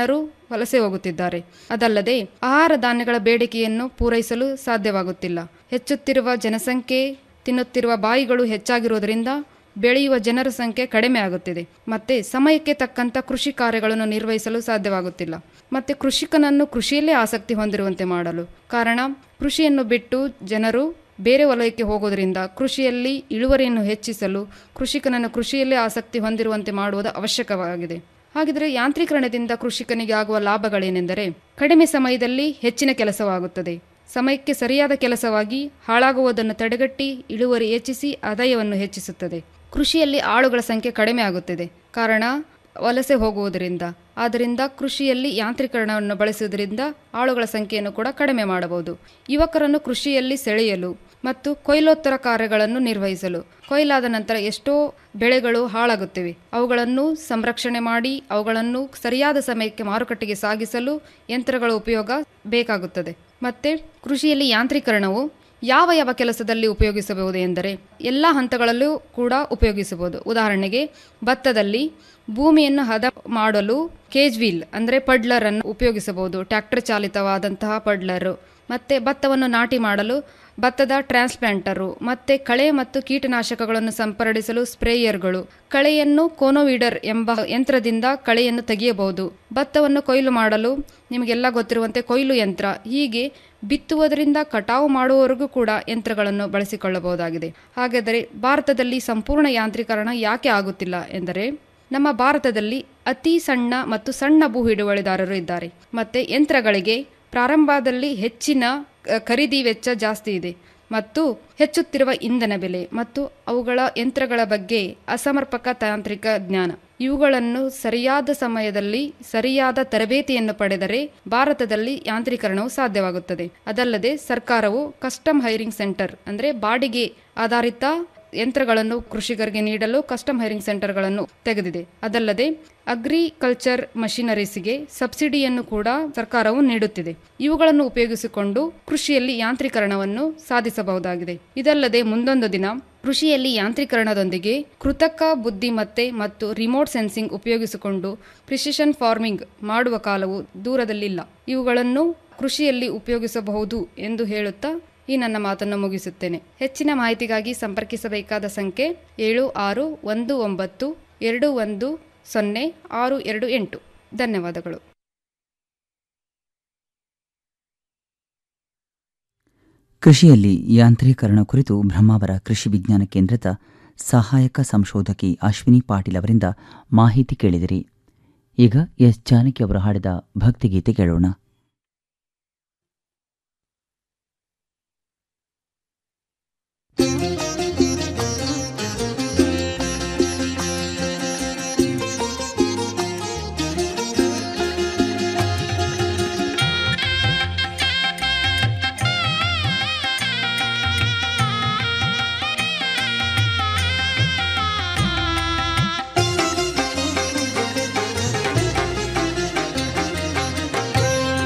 ವಲಸೆ ಹೋಗುತ್ತಿದ್ದಾರೆ ಅದಲ್ಲದೆ ಆಹಾರ ಧಾನ್ಯಗಳ ಬೇಡಿಕೆಯನ್ನು ಪೂರೈಸಲು ಸಾಧ್ಯವಾಗುತ್ತಿಲ್ಲ ಹೆಚ್ಚುತ್ತಿರುವ ಜನಸಂಖ್ಯೆ ತಿನ್ನುತ್ತಿರುವ ಬಾಯಿಗಳು ಹೆಚ್ಚಾಗಿರುವುದರಿಂದ ಬೆಳೆಯುವ ಜನರ ಸಂಖ್ಯೆ ಕಡಿಮೆ ಆಗುತ್ತಿದೆ ಮತ್ತೆ ಸಮಯಕ್ಕೆ ತಕ್ಕಂತ ಕೃಷಿ ಕಾರ್ಯಗಳನ್ನು ನಿರ್ವಹಿಸಲು ಸಾಧ್ಯವಾಗುತ್ತಿಲ್ಲ ಮತ್ತೆ ಕೃಷಿಕನನ್ನು ಕೃಷಿಯಲ್ಲೇ ಆಸಕ್ತಿ ಹೊಂದಿರುವಂತೆ ಮಾಡಲು ಕಾರಣ ಕೃಷಿಯನ್ನು ಬಿಟ್ಟು ಜನರು ಬೇರೆ ವಲಯಕ್ಕೆ ಹೋಗೋದ್ರಿಂದ ಕೃಷಿಯಲ್ಲಿ ಇಳುವರಿಯನ್ನು ಹೆಚ್ಚಿಸಲು ಕೃಷಿಕನನ್ನು ಕೃಷಿಯಲ್ಲೇ ಆಸಕ್ತಿ ಹೊಂದಿರುವಂತೆ ಮಾಡುವುದು ಅವಶ್ಯಕವಾಗಿದೆ ಹಾಗಿದ್ರೆ ಯಾಂತ್ರೀಕರಣದಿಂದ ಕೃಷಿಕನಿಗೆ ಆಗುವ ಲಾಭಗಳೇನೆಂದರೆ ಕಡಿಮೆ ಸಮಯದಲ್ಲಿ ಹೆಚ್ಚಿನ ಕೆಲಸವಾಗುತ್ತದೆ ಸಮಯಕ್ಕೆ ಸರಿಯಾದ ಕೆಲಸವಾಗಿ ಹಾಳಾಗುವುದನ್ನು ತಡೆಗಟ್ಟಿ ಇಳುವರಿ ಹೆಚ್ಚಿಸಿ ಆದಾಯವನ್ನು ಹೆಚ್ಚಿಸುತ್ತದೆ ಕೃಷಿಯಲ್ಲಿ ಆಳುಗಳ ಸಂಖ್ಯೆ ಕಡಿಮೆ ಆಗುತ್ತದೆ ಕಾರಣ ವಲಸೆ ಹೋಗುವುದರಿಂದ ಆದ್ದರಿಂದ ಕೃಷಿಯಲ್ಲಿ ಯಾಂತ್ರೀಕರಣವನ್ನು ಬಳಸುವುದರಿಂದ ಆಳುಗಳ ಸಂಖ್ಯೆಯನ್ನು ಕೂಡ ಕಡಿಮೆ ಮಾಡಬಹುದು ಯುವಕರನ್ನು ಕೃಷಿಯಲ್ಲಿ ಸೆಳೆಯಲು ಮತ್ತು ಕೊಯ್ಲೋತ್ತರ ಕಾರ್ಯಗಳನ್ನು ನಿರ್ವಹಿಸಲು ಕೊಯ್ಲಾದ ನಂತರ ಎಷ್ಟೋ ಬೆಳೆಗಳು ಹಾಳಾಗುತ್ತಿವೆ ಅವುಗಳನ್ನು ಸಂರಕ್ಷಣೆ ಮಾಡಿ ಅವುಗಳನ್ನು ಸರಿಯಾದ ಸಮಯಕ್ಕೆ ಮಾರುಕಟ್ಟೆಗೆ ಸಾಗಿಸಲು ಯಂತ್ರಗಳ ಉಪಯೋಗ ಬೇಕಾಗುತ್ತದೆ ಮತ್ತೆ ಕೃಷಿಯಲ್ಲಿ ಯಾಂತ್ರೀಕರಣವು ಯಾವ ಯಾವ ಕೆಲಸದಲ್ಲಿ ಉಪಯೋಗಿಸಬಹುದು ಎಂದರೆ ಎಲ್ಲ ಹಂತಗಳಲ್ಲೂ ಕೂಡ ಉಪಯೋಗಿಸಬಹುದು ಉದಾಹರಣೆಗೆ ಭತ್ತದಲ್ಲಿ ಭೂಮಿಯನ್ನು ಹದ ಮಾಡಲು ಕೇಜ್ ವೀಲ್ ಅಂದರೆ ಪಡ್ಲರ್ ಅನ್ನು ಉಪಯೋಗಿಸಬಹುದು ಟ್ರ್ಯಾಕ್ಟರ್ ಚಾಲಿತವಾದಂತಹ ಪಡ್ಲರು ಮತ್ತೆ ಭತ್ತವನ್ನು ನಾಟಿ ಮಾಡಲು ಭತ್ತದ ಟ್ರಾನ್ಸ್ಪ್ಲಾಂಟರು ಮತ್ತೆ ಕಳೆ ಮತ್ತು ಕೀಟನಾಶಕಗಳನ್ನು ಸಂಪರ್ಡಿಸಲು ಸ್ಪ್ರೇಯರ್ಗಳು ಕಳೆಯನ್ನು ಕೋನೋವೀಡರ್ ಎಂಬ ಯಂತ್ರದಿಂದ ಕಳೆಯನ್ನು ತೆಗೆಯಬಹುದು ಭತ್ತವನ್ನು ಕೊಯ್ಲು ಮಾಡಲು ನಿಮಗೆಲ್ಲ ಗೊತ್ತಿರುವಂತೆ ಕೊಯ್ಲು ಯಂತ್ರ ಹೀಗೆ ಬಿತ್ತುವುದರಿಂದ ಕಟಾವು ಮಾಡುವವರೆಗೂ ಕೂಡ ಯಂತ್ರಗಳನ್ನು ಬಳಸಿಕೊಳ್ಳಬಹುದಾಗಿದೆ ಹಾಗಾದರೆ ಭಾರತದಲ್ಲಿ ಸಂಪೂರ್ಣ ಯಾಂತ್ರೀಕರಣ ಯಾಕೆ ಆಗುತ್ತಿಲ್ಲ ಎಂದರೆ ನಮ್ಮ ಭಾರತದಲ್ಲಿ ಅತಿ ಸಣ್ಣ ಮತ್ತು ಸಣ್ಣ ಭೂ ಹಿಡುವಳಿದಾರರು ಇದ್ದಾರೆ ಮತ್ತೆ ಯಂತ್ರಗಳಿಗೆ ಪ್ರಾರಂಭದಲ್ಲಿ ಹೆಚ್ಚಿನ ಅ, ಖರೀದಿ ವೆಚ್ಚ ಜಾಸ್ತಿ ಇದೆ ಮತ್ತು ಹೆಚ್ಚುತ್ತಿರುವ ಇಂಧನ ಬೆಲೆ ಮತ್ತು ಅವುಗಳ ಯಂತ್ರಗಳ ಬಗ್ಗೆ ಅಸಮರ್ಪಕ ತಾಂತ್ರಿಕ ಜ್ಞಾನ ಇವುಗಳನ್ನು ಸರಿಯಾದ ಸಮಯದಲ್ಲಿ ಸರಿಯಾದ ತರಬೇತಿಯನ್ನು ಪಡೆದರೆ ಭಾರತದಲ್ಲಿ ಯಾಂತ್ರೀಕರಣವು ಸಾಧ್ಯವಾಗುತ್ತದೆ ಅದಲ್ಲದೆ ಸರ್ಕಾರವು ಕಸ್ಟಮ್ ಹೈರಿಂಗ್ ಸೆಂಟರ್ ಅಂದರೆ ಬಾಡಿಗೆ ಆಧಾರಿತ ಯಂತ್ರಗಳನ್ನು ಕೃಷಿಕರಿಗೆ ನೀಡಲು ಕಸ್ಟಮ್ ಹೈರಿಂಗ್ ಸೆಂಟರ್ಗಳನ್ನು ತೆಗೆದಿದೆ ಅದಲ್ಲದೆ ಅಗ್ರಿಕಲ್ಚರ್ ಮಷಿನರೀಸ್ಗೆ ಸಬ್ಸಿಡಿಯನ್ನು ಕೂಡ ಸರ್ಕಾರವು ನೀಡುತ್ತಿದೆ ಇವುಗಳನ್ನು ಉಪಯೋಗಿಸಿಕೊಂಡು ಕೃಷಿಯಲ್ಲಿ ಯಾಂತ್ರೀಕರಣವನ್ನು ಸಾಧಿಸಬಹುದಾಗಿದೆ ಇದಲ್ಲದೆ ಮುಂದೊಂದು ದಿನ ಕೃಷಿಯಲ್ಲಿ ಯಾಂತ್ರೀಕರಣದೊಂದಿಗೆ ಕೃತಕ ಬುದ್ಧಿಮತ್ತೆ ಮತ್ತು ರಿಮೋಟ್ ಸೆನ್ಸಿಂಗ್ ಉಪಯೋಗಿಸಿಕೊಂಡು ಪ್ರಿಸಿಷನ್ ಫಾರ್ಮಿಂಗ್ ಮಾಡುವ ಕಾಲವು ದೂರದಲ್ಲಿಲ್ಲ ಇವುಗಳನ್ನು ಕೃಷಿಯಲ್ಲಿ ಉಪಯೋಗಿಸಬಹುದು ಎಂದು ಹೇಳುತ್ತಾ ಈ ನನ್ನ ಮಾತನ್ನು ಮುಗಿಸುತ್ತೇನೆ ಹೆಚ್ಚಿನ ಮಾಹಿತಿಗಾಗಿ ಸಂಪರ್ಕಿಸಬೇಕಾದ ಸಂಖ್ಯೆ ಏಳು ಆರು ಒಂದು ಒಂಬತ್ತು ಎರಡು ಒಂದು ಸೊನ್ನೆ ಆರು ಎರಡು ಎಂಟು ಧನ್ಯವಾದಗಳು ಕೃಷಿಯಲ್ಲಿ ಯಾಂತ್ರೀಕರಣ ಕುರಿತು ಬ್ರಹ್ಮಾವರ ಕೃಷಿ ವಿಜ್ಞಾನ ಕೇಂದ್ರದ ಸಹಾಯಕ ಸಂಶೋಧಕಿ ಅಶ್ವಿನಿ ಪಾಟೀಲ್ ಅವರಿಂದ ಮಾಹಿತಿ ಕೇಳಿದಿರಿ ಈಗ ಎಸ್ ಜಾನಕಿ ಅವರು ಹಾಡಿದ ಭಕ್ತಿಗೀತೆ ಕೇಳೋಣ Thank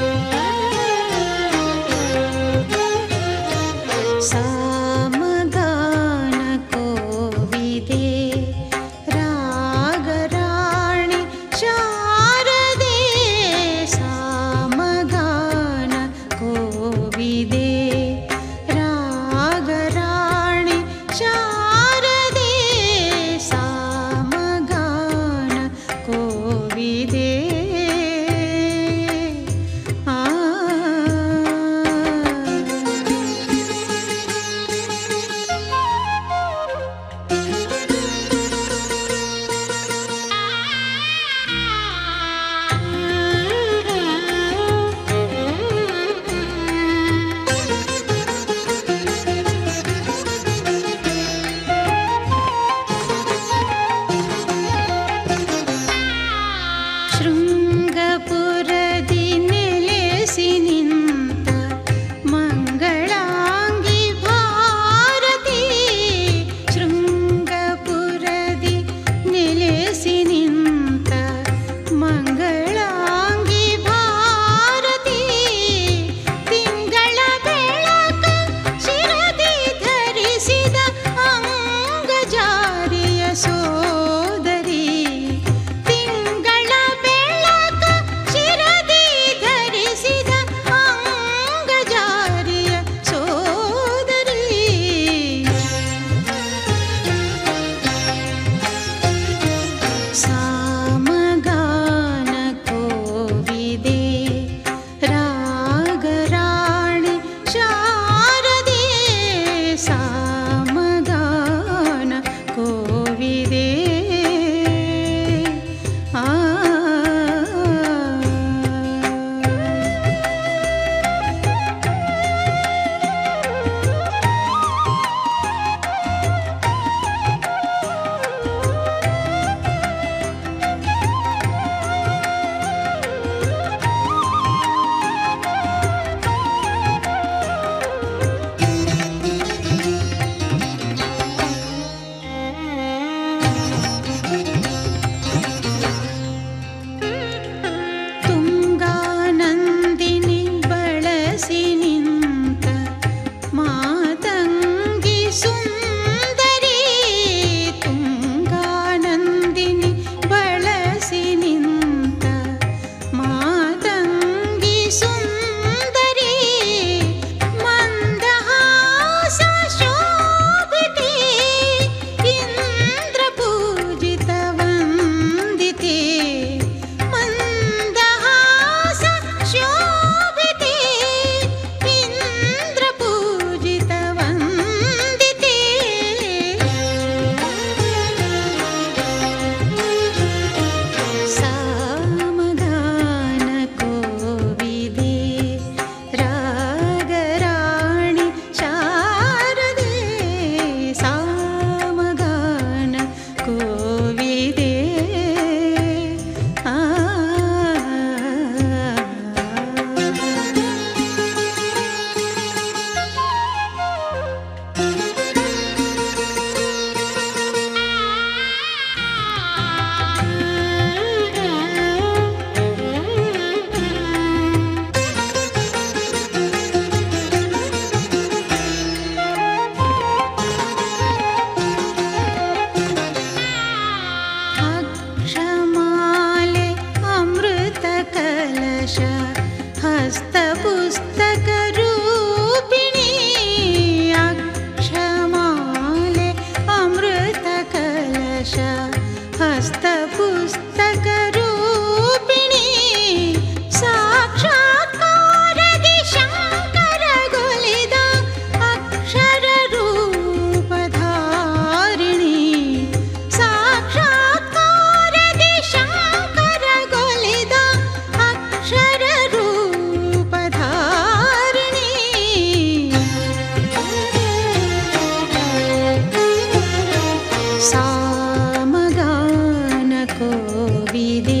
ಸಾಮಗಾನ ಕೋವಿದೆ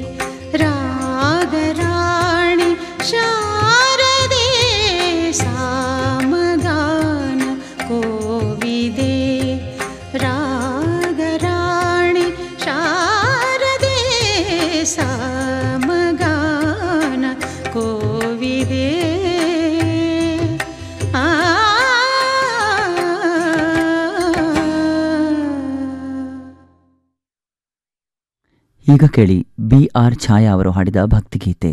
ರಾಗರಾಣಿ ಶಾರದೆ ಸಾಮಗಾನ ಕೋವಿದೆ ರಾಗರಾಣಿ ಶಾರದೆ ಸಾಮಗಾನ ಕೋವಿದೆ ಆ ಈಗ ಕೇಳಿ ಬಿ ಆರ್ ಛಾಯಾ ಅವರು ಹಾಡಿದ ಭಕ್ತಿಗೀತೆ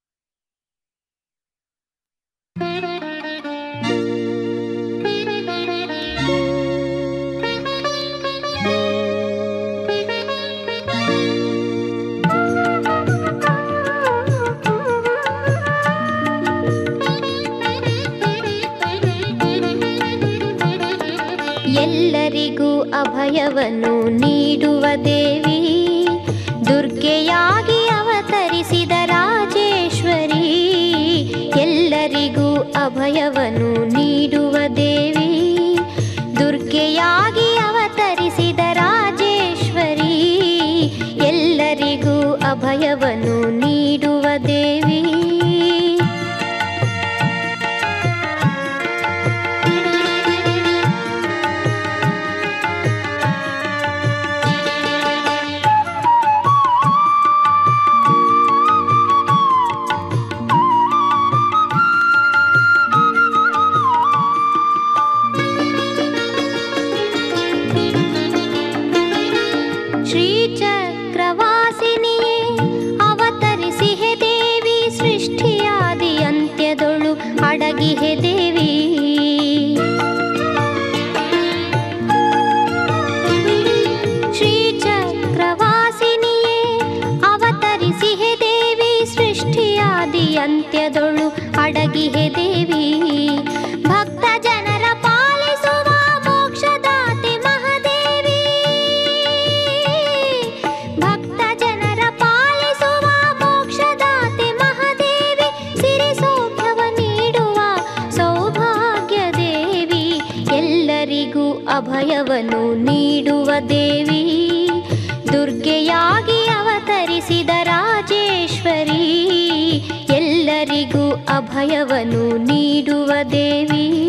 ಎಲ್ಲರಿಗೂ ಅಭಯವನ್ನು ನೀಡುವ ದೇವಿ ದುರ್ಗೆಯಾಗಿ ಅವತರಿಸಿದ ರಾಜೇಶ್ವರಿ ಎಲ್ಲರಿಗೂ ಅಭಯವನ್ನು ನೀಡುವ ದೇವಿ ದುರ್ಗೆಯಾಗಿ ಅವತರಿಸಿದ ರಾಜೇಶ್ವರಿ ಎಲ್ಲರಿಗೂ ಅಭಯವನ್ನು ನೀಡುವ ದೇವಿ ಶ್ರೀಚಕ್ರವಾಸಿನಿಯೇ ಅವತರಿಸಿಹೆ ದೇವಿ ಸೃಷ್ಟಿಯಾದಿ ಅಂತ್ಯದೊಳು ಅಡಗಿಹೆ ದೇವಿ ಶ್ರೀಚಕ್ರವಾಸಿನಿಯೇ ಅವತರಿಸಿಹೆ ದೇವಿ ಸೃಷ್ಟಿಯಾದಿ ಅಂತ್ಯದೊಳು ಅಡಗಿಹೆ ದೇವಿ ಭಕ್ತ ಜನರ ಪಾಲಿಸುವ ಮೋಕ್ಷದಾತೆ ಮಹಾದೇವಿ ಭಕ್ತ ಜನರ ಪಾಲಿಸುವ ಮೋಕ್ಷದಾತೆ ಮಹಾದೇವಿ ಸಿರಿ ಸೌಖ್ಯವ ನೀಡುವ ಸೌಭಾಗ್ಯ ದೇವಿ ಎಲ್ಲರಿಗೂ ಅಭಯವನ್ನು ನೀಡುವ ದೇವಿ ದುರ್ಗೆಯಾಗಿ ಅವತರಿಸಿದ ರಾಜೇಶ್ವರಿ ಎಲ್ಲರಿಗೂ ಅಭಯವನ್ನು ನೀಡುವ ದೇವಿ